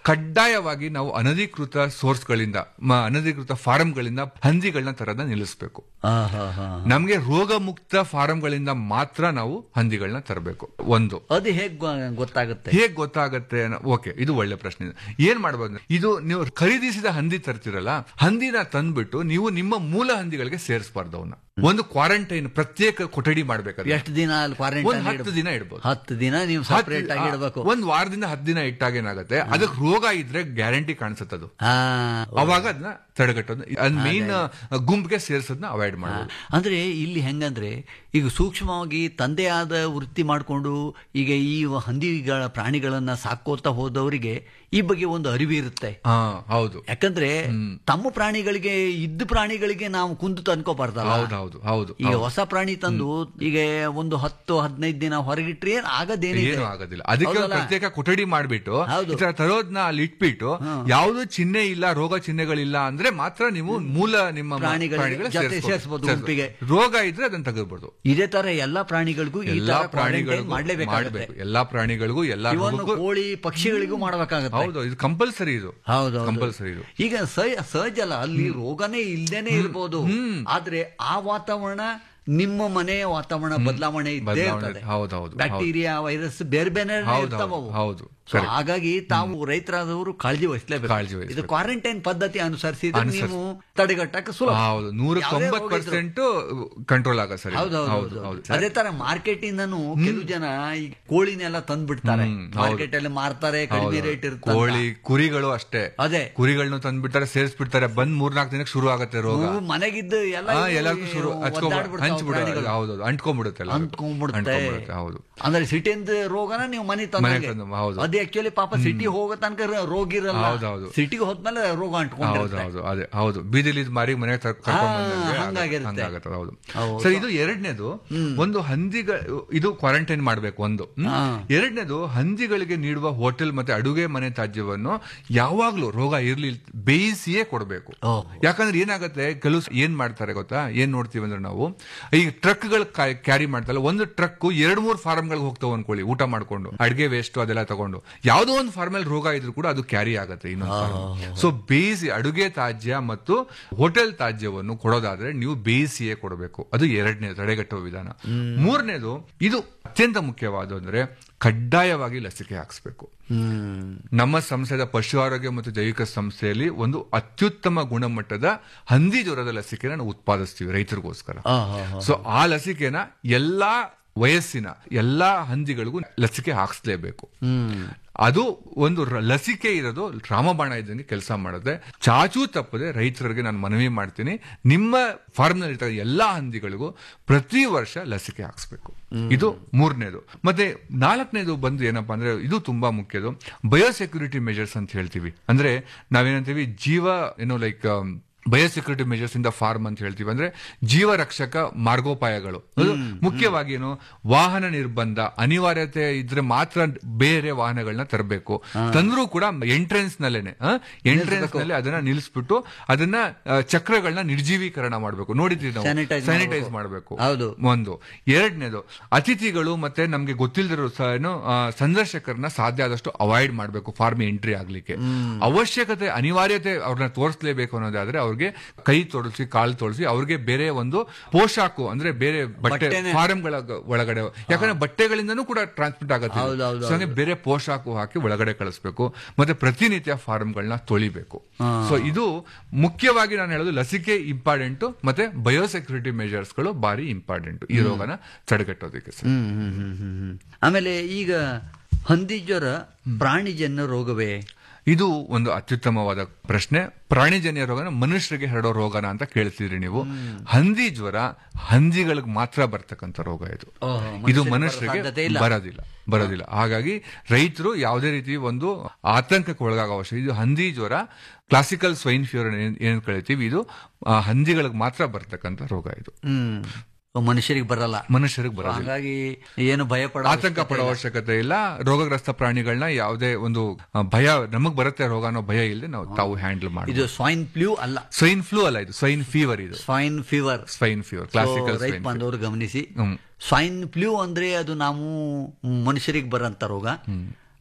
ಕಡ್ಡಾಯವಾಗಿ ನಾವು ಅನಧಿಕೃತ ಸೋರ್ಸ್ಗಳಿಂದ ಮ- ಅನಧಿಕೃತ ಫಾರಂಗಳಿಂದ ಹಂದಿಗಳನ್ನ ತರೋದನ್ನ ನಿಲ್ಲಿಸಬೇಕು ಆ, ಹಾ, ಹಾ. ನಮ್ಗೆ ರೋಗ ಮುಕ್ತ ಫಾರಂಗಳಿಂದ ಮಾತ್ರ ನಾವು ಹಂದಿಗಳನ್ನ ತರಬೇಕು ಒಂದು ಅದು ಹೇಗ್ ಗೊ- ಗೊತ್ತಾಗುತ್ತೆ ಹೇಗ್ ಗೊತ್ತಾಗತ್ತೆ ಓಕೆ ಇದು ಒಳ್ಳೆ ಪ್ರಶ್ನೆ ಏನ್ ಮಾಡ್ಬೋದು ಇದು ನೀವು ಖರೀದಿಸಿದ ಹಂದಿ ತರ್ತಿರಲ್ಲ ಹಂದಿನ ತಂದ್ಬಿಟ್ಟು ನೀವು ನಿಮ್ಮ ಮೂಲ ಹಂದಿಗಳಿಗೆ ಸೇರಿಸಬಾರ್ದು ಅವನ್ನ ಒಂದು ಕ್ವಾರಂಟೈನ್ ಪ್ರತ್ಯೇಕ ಕೊಠಡಿ ಮಾಡ್ಬೇಕಾದ್ರೆ ಎಷ್ಟು ದಿನ ಅಲ್ಲಿ ಒಂದ್ ಕ್ವಾರಂಟೈನ್ ಹತ್ತು ದಿನ ಇಡ್ಬೋದು ಹತ್ತು ದಿನ ನೀವು ಸಪರೇಟ್ ಆಗಿ ಇಡಬೇಕು ಒಂದ್ ವಾರದಿಂದ ಹತ್ತು ದಿನ ಇಟ್ಟಾಗ ಏನಾಗುತ್ತೆ ಅದಕ್ಕೆ ರೋಗ ಇದ್ರೆ ಗ್ಯಾರಂಟಿ ಕಾಣಿಸುತ್ತದು ಆ ಅವಾಗ ಅದನ್ನ ತಡೆಗಟ್ಟೋದು ಅದ್ ಮೇನ್ ಗುಂಪಿಗೆ ಸೇರಿಸೋದನ್ನ ಅವಾಯ್ಡ್ ಮಾಡೋದು ಅಂದ್ರೆ ಇಲ್ಲಿ ಹೆಂಗಂದ್ರೆ ಈಗ ಸೂಕ್ಷ್ಮವಾಗಿ ತಂದೆ ಆದ ವೃತ್ತಿ ಮಾಡಿಕೊಂಡು ಈಗ ಈ ಹಂದಿಗಳ ಪ್ರಾಣಿಗಳನ್ನ ಸಾಕೋತಾ ಹೋದವರಿಗೆ ಈ ಬಗ್ಗೆ ಒಂದು ಅರಿವು ಇರುತ್ತೆ ಹಾ ಹೌದು ಯಾಕಂದ್ರೆ ತಮ್ಮ ಪ್ರಾಣಿಗಳಿಗೆ ಇದ್ದ ಪ್ರಾಣಿಗಳಿಗೆ ನಾವು ಕುಂದು ತಂದ್ಕೋಬಾರ್ದಲ್ಲ ಹೌದು ಹೌದು ಹೌದು ಈಗ ಹೊಸ ಪ್ರಾಣಿ ತಂದು ಈಗ ಒಂದು ಹತ್ತು ಹದಿನೈದು ದಿನ ಹೊರಗಿಟ್ರೆ ಏನ್ ಆಗದೇನಿದೆ ಏನು ಆಗೋದಿಲ್ಲ ಅದಕ್ಕೆ ಒಂದು ಹೌದಲ್ಲ? ಪ್ರತ್ಯೇಕ ಕೊಠಡಿ ಮಾಡ್ಬಿಟ್ಟು ಹೌದು. ಈ ತರ ತರೋದ್ನ ಅಲ್ಲಿ ಇಟ್ಬಿಟ್ಟು ಯಾವ್ದು ಚಿಹ್ನೆ ಇಲ್ಲ ರೋಗ ಚಿಹ್ನೆಗಳಿಲ್ಲ ಅಂದ್ರೆ ಮಾತ್ರ ನೀವು ಮೂಲ ನಿಮ್ಮ ಮ- ಪ್ರಾಣಿಗಳಿಗೆ ಪ್ರಾಣಿಗಳ ಜೊತೆ ಸೇರ್ಸ್ಬೋದು. ಸೇರ್ಸ್ಬೋದು ಸೇರ್ಸ್ಬೋದು. ಗುಂಪಿಗೆ. ರೋಗ ಇದ್ರೆ ಅದನ್ನ ತೆಗೆದ್ಬಿಡ್ದು ಇದೇ ತರ ಎಲ್ಲಾ ಪ್ರಾಣಿಗಳಿಗೂ ಈ ಎಲ್ಲಾ ತರ ಪ್ರಾಣಿಗಳು ಪ್ರಾಣಿಗಳಿಗೂ ಮಾಡ್ಲೇಬೇಕಾಗುತ್ತೆ ಮಾಡ್ಬೇಕು ಎಲ್ಲಾ ಪ್ರಾಣಿಗಳಿಗೂ ಎಲ್ಲಾ ಇವನ್ ರೋಗಕ್ಕೂ ಕೋಳಿ ಪಕ್ಷಿಗಳಿಗೂ ಮಾಡ್ಬೇಕಾಗತ್ತೆ ಹೌದು ಇದು ಕಂಪಲ್ಸರಿ ಇದು ಹೌದು ಹೌದು. ಕಂಪಲ್ಸರಿ ಇದು ಈಗ ಸಹ- ಸಹಜ ಅಲ್ಲ ಅಲ್ಲಿ ರೋಗನೇ ಇಲ್ದೇನೆ ಇರ್ಬೋದು ಆದ್ರೆ ಆ ವಾತಾವರಣ ನಿಮ್ಮ ಮನೆಯ ವಾತಾವರಣ ಬದಲಾವಣೆ ಇದ್ದೇ ಬದಲಾವಣೆ ಇರ್ತದೆ ಹೌದು ಹೌದು ಬ್ಯಾಕ್ಟೀರಿಯಾ ವೈರಸ್ ಬೇರೆ ಬೇರೆ ಹೌದು, ಇರ್ತಾವ ಹೌದು, ಹೌದು. So ಹಾಗಾಗಿ ತಾವು ರೈತರಾದವರು ಕಾಳಜಿ ವಹಿಸಲೇಬೇಕು ಕಾಳಜಿ ವಹಿಸ್ಬೇಕು. ಇದು ಕ್ವಾರಂಟೈನ್ ಪದ್ಧತಿ ಅನುಸರಿಸಿದ್ರೆ ಅನುಸರಿಸಿ- ನೀವು ತಡೆಗಟ್ಟಕ್ಕೆ ಸುಲಭ ಹೌದು ನೂರ ಯಾವುದೇ ತೊಂಬತ್ ರೋಗ ಇದ್ರು. ಪರ್ಸೆಂಟ್ ಕಂಟ್ರೋಲ್ ಆಗ ಸರಿ ಹೌದು ಹೌದು, ಹೌದು ಹೌದು ಹೌದು ಅದೇ ತರ ಮಾರ್ಕೆಟ್ ಇಂದನು ಕೆಲವು ಜನ ಈ ಕೋಳಿನೆಲ್ಲ ತಂದ್ಬಿಡ್ತಾರೆ ಹ್ಮ್, ಹೌದು. ಮಾರ್ಕೆಟ್ ಅಲ್ಲಿ ಮಾರ್ತಾರೆ ಕಡಿಮೆ ಹೌದು. ರೇಟ್ ಇರುತ್ತೆ ಕೋಳಿ ಕುರಿಗಳು ಅಷ್ಟೇ ಅದೇ ಕುರಿಗಳನ್ನ ತಂದ್ಬಿಡ್ತಾರೆ ಸೇರಿಸ್ಬಿಡ್ತಾರೆ ಬಂದ್ ಮೂರ್ನಾಲ್ಕು ದಿನಕ್ಕೆ ಶುರು ಆಗತ್ತೆ ರೋಗ ನೀವು ಮನೆಗಿದ್ದು ಎಲ್ಲ ಹಾ, ಇವು ಎಲ್ಲರಿಗೂ ಶುರು ಹಚ್ಕೊಂಡ್ ಒದ್ದಾಡ್ಬಿಡ್ತಾವೆ ಹಂಚ್ಬಿಡೋದು ಪ್ರಾಣಿಗಳು. ಹೌದು ಅಂಟ್ಕೊಂಡ್ಬಿಡುತ್ತೆ ಎಲ್ಲರಿಗೂ. ಅಂಟ್ಕೊಂಡ್ಬಿಡುತ್ತೆ ಅಂಟ್ಕೊಂಡ್ಬಿಡುತ್ತೆ, ಹೌದು ಅಂದ್ರೆ ಸಿಟಿಯಿಂದ ರೋಗನ ನೀವು ಮನೆ ಮನೆಗ್ ತಂದಂಗೆ ತಂದು, ಹೌದು. ಅದು ಆಕ್ಚುಲಿ ಪಾಪ ಸಿಟಿ ಹೋಗೋ ತನಕ ರ- ರೋಗ ಇರಲ್ಲ ಹೌದು, ಹೌದು. ಸಿಟಿಗೆ ಹೋದ್ಮೇಲೆ ರೋಗ ಹೌದು ಅಂಟ್ಕೊಂಡಿರುತ್ತೆ ಹೌದು ಅದೇ ಹೌದು ಬೀದಿಲಿ ಇದ್ ಮಾರಿ ಮನೆಗೆ ತರ್- ಕರ್ಕೊಂಡ್ ಹಾ, ಬಂದಂಗೆ ಆಗತ್ತೆ. ಹಂಗಾಗಿರುತ್ತೆ. ಹಂಗಾಗತ್ತೆ, ಹೌದು ಹೌದು. ಸರ್ ಇದು ಎರಡನೇದು ಒಂದು ಹಂದಿಗ ಇದು ಕ್ವಾರಂಟೈನ್ ಮಾಡ್ಬೇಕು ಒಂದು ಹ್ಮ್? ಹಾ. ಎರಡನೇದು ಹಂದಿಗಳಿಗೆ ನೀಡುವ ಹೋಟೆಲ್ ಮತ್ತೆ ಅಡುಗೆ ಮನೆ ತ್ಯಾಜ್ಯವನ್ನು ಯಾವಾಗ್ಲೂ ರೋಗ ಇರ್ಲಿ ಬೇಯಿಸಿಯೇ ಕೊಡಬೇಕು ಓಹ್. ಯಾಕಂದ್ರೆ ಏನಾಗುತ್ತೆ ಕೆಲವು ಸ- ಏನ್ ಮಾಡ್ತಾರೆ ಗೊತ್ತಾ ಏನ್ ನೋಡ್ತೀವಿ ಅಂದ್ರೆ ನಾವು ಈಗ ಟ್ರಕ್ ಗಳು ಕ್ಯಾರಿ ಮಾಡ್ತಾರಲ್ಲ ಒಂದು ಟ್ರಕ್ ಎರಡ್ ಮೂರ್ ಫಾರ್ಮ್ ಗಳಿಗೆ ಹೋಗ್ತಾವ ಅನ್ಕೊಳ್ಳಿ ಊಟ ಮಾಡ್ಕೊಂಡು ಅಡ್ಗೆ ವೇಸ್ಟ್ ಅದೆಲ್ಲ ತಗೊಂಡು ಯಾವ್ದೋ ಒಂದು ಫಾರ್ಮ್ ಅಲ್ಲಿ ರೋಗ ಇದ್ರು ಕೂಡ ಅದು ಕ್ಯಾರಿ ಆಗುತ್ತೆ ಇನ್ನೊಂದು ಸೊ ಬೇಯಿಸಿ ಅಡುಗೆ ತ್ಯಾಜ್ಯ ಮತ್ತು ಹೋಟೆಲ್ ತ್ಯಾಜ್ಯವನ್ನು ಕೊಡೋದಾದ್ರೆ ನೀವು ಬೇಯಿಸಿಯೇ ಕೊಡಬೇಕು ಅದು ಎರಡನೇ ತಡೆಗಟ್ಟುವ ವಿಧಾನ ಮೂರನೇದು ಇದು ಅತ್ಯಂತ ಮುಖ್ಯವಾದ ಅಂದ್ರೆ ಕಡ್ಡಾಯವಾಗಿ ಲಸಿಕೆ ಹಾಕಿಸ್ಬೇಕು ಹ್ಮ್ ನಮ್ಮ ಸಂಸ್ಥೆದ ಪಶು ಆರೋಗ್ಯ ಮತ್ತು ಜೈವಿಕ ಸಂಸ್ಥೆಯಲ್ಲಿ ಒಂದು ಅತ್ಯುತ್ತಮ ಗುಣಮಟ್ಟದ ಹಂದಿ ಜ್ವರದ ಲಸಿಕೆನ ನಾವು ಉತ್ಪಾದಿಸ್ತೀವಿ ರೈತರಿಗೋಸ್ಕರ ಆ, ಹಾ, ಹಾ. ಸೊ ಆ ಲಸಿಕೆನ ಎಲ್ಲಾ ವಯಸ್ಸಿನ ಎಲ್ಲಾ ಹಂದಿಗಳಿಗೂ ಲಸಿಕೆ ಹಾಕಿಸ್ಲೇಬೇಕು ಹ್ಮ್ ಅದು ಒಂದು ರ- ಲಸಿಕೆ ಇರೋದು ರಾಮಬಾಣ ಇದ್ದಂಗೆ ಕೆಲಸ ಮಾಡುತ್ತೆ ಚಾಚೂ ತಪ್ಪದೆ ರೈತರಿಗೆ ನಾನು ಮನವಿ ಮಾಡ್ತೀನಿ ನಿಮ್ಮ ಫಾರ್ಮ್ ನಲ್ಲಿ ಎಲ್ಲಾ ಹಂದಿಗಳಿಗೂ ಪ್ರತಿ ವರ್ಷ ಲಸಿಕೆ ಹಾಕ್ಸ್ಬೇಕು ಇದು ಮೂರನೇದು ಮತ್ತೆ ನಾಲ್ಕನೇದು ಬಂದು ಏನಪ್ಪಾ ಅಂದ್ರೆ ಇದು ತುಂಬಾ ಮುಖ್ಯದು ಬಯೋಸೆಕ್ಯೂರಿಟಿ ಮೆಜರ್ಸ್ ಅಂತ ಹೇಳ್ತೀವಿ ಅಂದ್ರೆ ನಾವೇನಂತೀವಿ ಜೀವ ಏನೋ like biosecurity measures in the farm ಅಂತ ಹೇಳ್ತೀವಿ ಅಂದ್ರೆ ಜೀವ ರಕ್ಷಕ ಮಾರ್ಗೋಪಾಯಗಳು ಅದು ಮುಖ್ಯವಾಗಿ ಏನು ವಾಹನ ನಿರ್ಬಂಧ ಅನಿವಾರ್ಯತೆ ಇದ್ರೆ ಮಾತ್ರ ಬೇರೆ ವಾಹನಗಳನ್ನ ತರಬೇಕು ತಂದ್ರೂ ಕೂಡ ಎಂಟ್ರೆನ್ಸ್ ನಲ್ಲೇನೆ ಎಂಟ್ರೆನ್ಸ್ ನಲ್ಲಿ ಅದನ್ನ ನಿಲ್ಲಿಸ್ಬಿಟ್ಟು ಅದನ್ನ ಆ, ಚಕ್ರಗಳನ್ನ ನಿರ್ಜೀವೀಕರಣ ಮಾಡಬೇಕು ನೋಡಿದ್ವಿ ನಾವು Sanitize ಸ್ಯಾನಿಟೈಸ್ ಮಾಡ್ಬೇಕು. ಮಾಡಬೇಕು ಹೌದು. ಒಂದು ಎರಡನೇದು ಅತಿಥಿಗಳು ಮತ್ತೆ ನಮ್ಗೆ ಗೊತ್ತಿಲ್ಲದಿರೋ ಸಹ ಏನು ಆ, ಸಂದರ್ಶಕರನ್ನ ಸಾಧ್ಯ ಆದಷ್ಟು ಅವಾಯ್ಡ್ ಮಾಡಬೇಕು ಫಾರ್ಮ್ ಎಂಟ್ರಿ ಆಗ್ಲಿಕ್ಕೆ ಅವಶ್ಯಕತೆ ಅನಿವಾರ್ಯತೆ ಅವ್ರನ್ನ ತೋರಿಸಲೇಬೇಕು ಅನ್ನೋದಾದ್ರೆ ಅವ್ರಿಗೆ ಕೈ ತೊಡಸಿ ಕಾಲು ತೊಡಸಿ ಅವ್ರಿಗೆ ಬೇರೆ ಒಂದು ಪೋಷಾಕು ಅಂದ್ರೆ ಬೇರೆ ಬಟ್ಟೆ ಬಟ್ಟೆನೆ. ಫಾರ್ಮ್ಗಳ ಒಳಗಡೆ ಯಾಕಂದ್ರೆ ಬಟ್ಟೆಗಳಿಂದನೂ ಕೂಡ ಟ್ರಾನ್ಸ್ಮಿಟ್ ಆಗುತ್ತೆ ಹೌದು, ಹೌದು, So ಹಂಗೆ ಬೇರೆ ಪೋಷಾಕು ಹಾಕಿ ಒಳಗಡೆ ಕಳಿಸ್ಬೇಕು ಮತ್ತೆ ಪ್ರತಿನಿತ್ಯ ಫಾರ್ಮ್ಗಳನ್ನ ತೊಳಿಬೇಕು ಸೊ ಇದು ಮುಖ್ಯವಾಗಿ ನಾನು ಹೇಳೋದು ಲಸಿಕೆ ಇಂಪಾರ್ಟೆಂಟ್ ಮತ್ತೆ ಬಯೋಸೆಕ್ಯೂರಿಟಿ ಮೆಜರ್ಸ್ಗಳು ಬಾರಿ ಇಂಪಾರ್ಟೆಂಟ್ ಈ ರೋಗನ ತಡೆಗಟ್ಟೋದಕ್ಕೆ ಸರ್ ಹ್ಮ್ ಹ್ಮ್ ಹ್ಮ್ ಹ್ಮ್ ಹ್ಮ್. ಆಮೇಲೆ ಈಗ ಹಂದಿ ಜ್ವರ ಪ್ರಾಣಿಜನ್ಯ ರೋಗವೇ ಇದು ಒಂದು ಅತ್ಯುತ್ತಮವಾದ ಪ್ರಶ್ನೆ ಪ್ರಾಣಿಜನ್ಯ ರೋಗನ ಮನುಷ್ಯರಿಗೆ ಹರಡೋ ರೋಗನ ಅಂತ ಕೇಳ್ತಿದ್ರಿ ನೀವು ಹಂದಿ ಜ್ವರ ಹಂದಿಗಳಿಗೆ ಮಾತ್ರ ಬರ್ತಕ್ಕಂಥ ರೋಗ ಇದು ಓಹೋ, ಇದು ಮನುಷ್ಯರಿಗೆ ಮನುಷ್ಯರಿಗೆ ಬರೋ ಸಾಧ್ಯತೆ ಇಲ್ಲ. ಬರೋದಿಲ್ಲ ಬರೋದಿಲ್ಲ ಹಾಗಾಗಿ ರೈತರು ಯಾವುದೇ ರೀತಿ ಒಂದು ಆತಂಕಕ್ಕೆ ಒಳಗಾಗೋ ಅವಶ್ಯ ಇದು ಹಂದಿ ಜ್ವರ ಕ್ಲಾಸಿಕಲ್ ಸ್ವೈನ್ ಫೀವರ್ ಏನ್ ಕಳಿತೀವಿ ಇದು ಆ, ಹಂದಿಗಳಿಗೆ ಮಾತ್ರ ಬರ್ತಕ್ಕಂಥ ರೋಗ ಇದು ಹ್ಮ್ ಮನುಷ್ಯರಿಗೆ ಬರಲ್ಲ ಮನುಷ್ಯರಿಗೆ ಬರೋದಿಲ್ಲ ಹಾಗಾಗಿ ಏನು ಭಯ ಪಡ ಆತಂಕ ಪಡೋ ಅವಶ್ಯಕತೆ ಇಲ್ಲ ರೋಗಗ್ರಸ್ತ ಪ್ರಾಣಿಗಳನ್ನ ಯಾವುದೇ ಒಂದು ಆ, ಭಯ ನಮಗ್ ಬರುತ್ತೆ ರೋಗ ಅನ್ನೋ ಭಯ ಇಲ್ಲದೆ ನಾವು ತಾವು ಹ್ಯಾಂಡಲ್ ಮಾಡಿ ಇದು ಸ್ವೈನ್ ಫ್ಲೂ ಅಲ್ಲ ಸ್ವೈನ್ ಫ್ಲೂ ಅಲ್ಲ ಇದು ಸ್ವೈನ್ ಫೀವರ್ ಇದು swine fever swine fever classical ರೈತ ಸ್ವೈನ್ ಬಾಂಧವರು ಗಮನಿಸಿ ಹ್ಮ್. ಸ್ವೈನ್ ಫ್ಲೂ ಅಂದ್ರೆ ಅದು ನಾವು ಮನುಷ್ಯರಿಗೆ ಬರಂತ ರೋಗ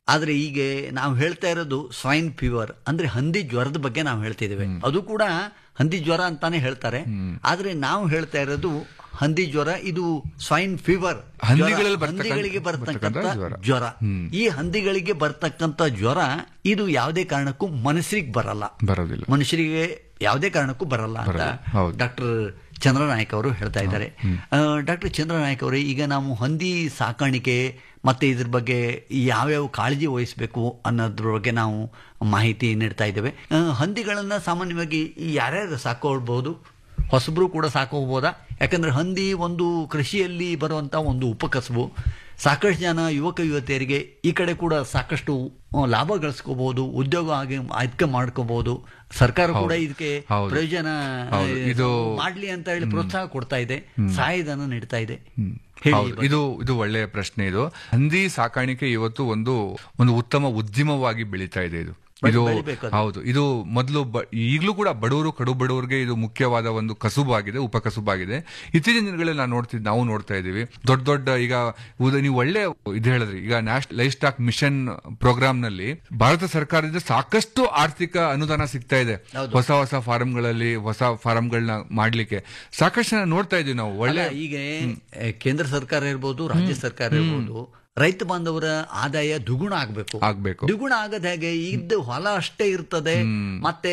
ಆದ್ರೆ ಈಗ ನಾವು ಹೇಳ್ತಾ ಇರೋದು ಸ್ವೈನ್ ಫೀವರ್ ಅಂದ್ರೆ ಹಂದಿ ಜ್ವರದ ಬಗ್ಗೆ ನಾವು ಹೇಳ್ತಿದ್ದೇವೆ ಅದು ಕೂಡ ಹಂದಿ ಜ್ವರ ಅಂತಾನೆ ಹೇಳ್ತಾರೆ ಆದ್ರೆ ನಾವು ಹೇಳ್ತಾ ಇರೋದು ಹಂದಿ ಜ್ವರ ಇದು ಸ್ವೈನ್ ಫೀವರ್ ಹಂದಿಗಳಲ್ಲಿ ಬರ್ತಕ್ಕಂಥ- ಹಂದಿಗಳಿಗೆ ಬರ್ತಕ್ಕಂಥ ಬರ್ತಕ್ಕಂಥ ಜ್ವರ. ಜ್ವರ ಈ ಹಂದಿಗಳಿಗೆ ಬರ್ತಕ್ಕಂಥ ಜ್ವರ ಇದು ಯಾವುದೇ ಕಾರಣಕ್ಕೂ ಮನುಷ್ಯರಿಗೆ ಬರಲ್ಲ ಬರೋದಿಲ್ಲ ಮನುಷ್ಯರಿಗೆ ಯಾವುದೇ ಕಾರಣಕ್ಕೂ ಬರಲ್ಲ ಅಂತ ಬರಲ್ಲ, ಹೌದು. ಡಾಕ್ಟರ್ ಚಂದ್ರನಾಯಕ್ ಅವರು ಹೇಳ್ತಾ ಇದ್ದಾರೆ ಡಾಕ್ಟರ್ ಚಂದ್ರನಾಯಕ್ ಅವರೇ ಈಗ ನಾವು ಹಂದಿ ಸಾಕಾಣಿಕೆ ಮತ್ತೆ ಇದ್ರ ಬಗ್ಗೆ ಯಾವ್ಯಾವ ಕಾಳಜಿ ವಹಿಸಬೇಕು ಅನ್ನೋದ್ರ ಬಗ್ಗೆ ನಾವು ಮಾಹಿತಿ ನೀಡ್ತಾ ಇದ್ದೇವೆ ಆ, ಹಂದಿಗಳನ್ನ ಸಾಮಾನ್ಯವಾಗಿ ಯಾರ್ಯಾರು ಸಾಕೊಳ್ಬಹುದು ಹೊಸಬ್ರು ಕೂಡ ಸಾಕೋಬೋದಾ ಯಾಕಂದ್ರೆ ಹಂದಿ ಒಂದು ಕೃಷಿಯಲ್ಲಿ ಬರುವಂತ ಒಂದು ಉಪಕಸಬು ಸಾಕಷ್ಟು ಜನ ಯುವಕ ಯುವತಿಯರಿಗೆ ಈ ಕಡೆ ಕೂಡ ಸಾಕಷ್ಟು ಆ, ಲಾಭ ಗಳಿಸ್ಕೋಬಹುದು ಉದ್ಯೋಗ ಆಗಿ ಆಯ್ಕೆ ಮಾಡ್ಕೋಬಹುದು ಸರ್ಕಾರ ಕೂಡ ಇದಕ್ಕೆ ಹೌದು. ಪ್ರಯೋಜನ ಹೌದು. ಆ, ಇದು- ಮಾಡ್ಲಿ ಅಂತ ಹೇಳಿ ಪ್ರೋತ್ಸಾಹ ಕೊಡ್ತಾ ಇದೆ ಸಹಾಯಧನ ನೀಡ್ತಾ ಇದೆ ಹೇಳಿ ಹೌದು ಇದು ಇದು ಒಳ್ಳೆಯ ಪ್ರಶ್ನೆ ಇದು ಹಂದಿ ಸಾಕಾಣಿಕೆ ಇವತ್ತು ಒಂದು ಒಂದು ಉತ್ತಮ ಉದ್ಯಮವಾಗಿ ಬೆಳೀತಾ ಇದೆ ಇದು ಇದು ಬೆಳಿಬೇಕು ಅದು. ಹೌದು ಇದು ಮೊದಲು ಈಗಲೂ ಕೂಡ ಬಡವರು ಕಡು ಬಡವರಿಗೆ ಇದು ಮುಖ್ಯವಾದ ಒಂದು ಕಸುಬಾಗಿದೆ ಉಪಕಸುಬಾಗಿದೆ ಇತ್ತೀಚಿನ ದಿನಗಳಲ್ಲಿ ನಾವು ನೋಡ್ತಿದ್ ನಾವು ನೋಡ್ತಾ ಇದ್ದೀವಿ ದೊಡ್ಡ ದೊಡ್ಡ ಈಗ ಉದ- ನೀವು ಒಳ್ಳೆ ಇದು ಹೇಳಿದ್ರಿ ಈಗ national life stock mission program ನಲ್ಲಿ ಭಾರತ ಸರ್ಕಾರದಿಂದ ಸಾಕಷ್ಟು ಆರ್ಥಿಕ ಅನುದಾನ ಸಿಗ್ತಾ ಇದೆ ಹೊಸ ಹೊಸ ಫಾರಂಗಳಲ್ಲಿ ಹೊಸ ಫಾರಂಗಳನ್ನ ಮಾಡ್ಲಿಕ್ಕೆ ಸಾಕಷ್ಟು ಜನ ನೋಡ್ತಾ ಇದೀವಿ ನಾವು ಒಳ್ಳೆ ಅಲ್ಲ, ಈಗ ಆ, ಕೇಂದ್ರ ಸರ್ಕಾರ ಇರ್ಬೋದು ರಾಜ್ಯ ಸರ್ಕಾರ ಇರ್ಬೋದು ರೈತ ಬಾಂಧವರ ಆದಾಯ ದುಗುಣ ಆಗ್ಬೇಕು ಆಗ್ಬೇಕು ದ್ವಿಗುಣ ಆಗದ ಹೇಗೆ ಇದ್ದ ಹೊಲ ಅಷ್ಟೇ ಇರ್ತದೆ ಮತ್ತೆ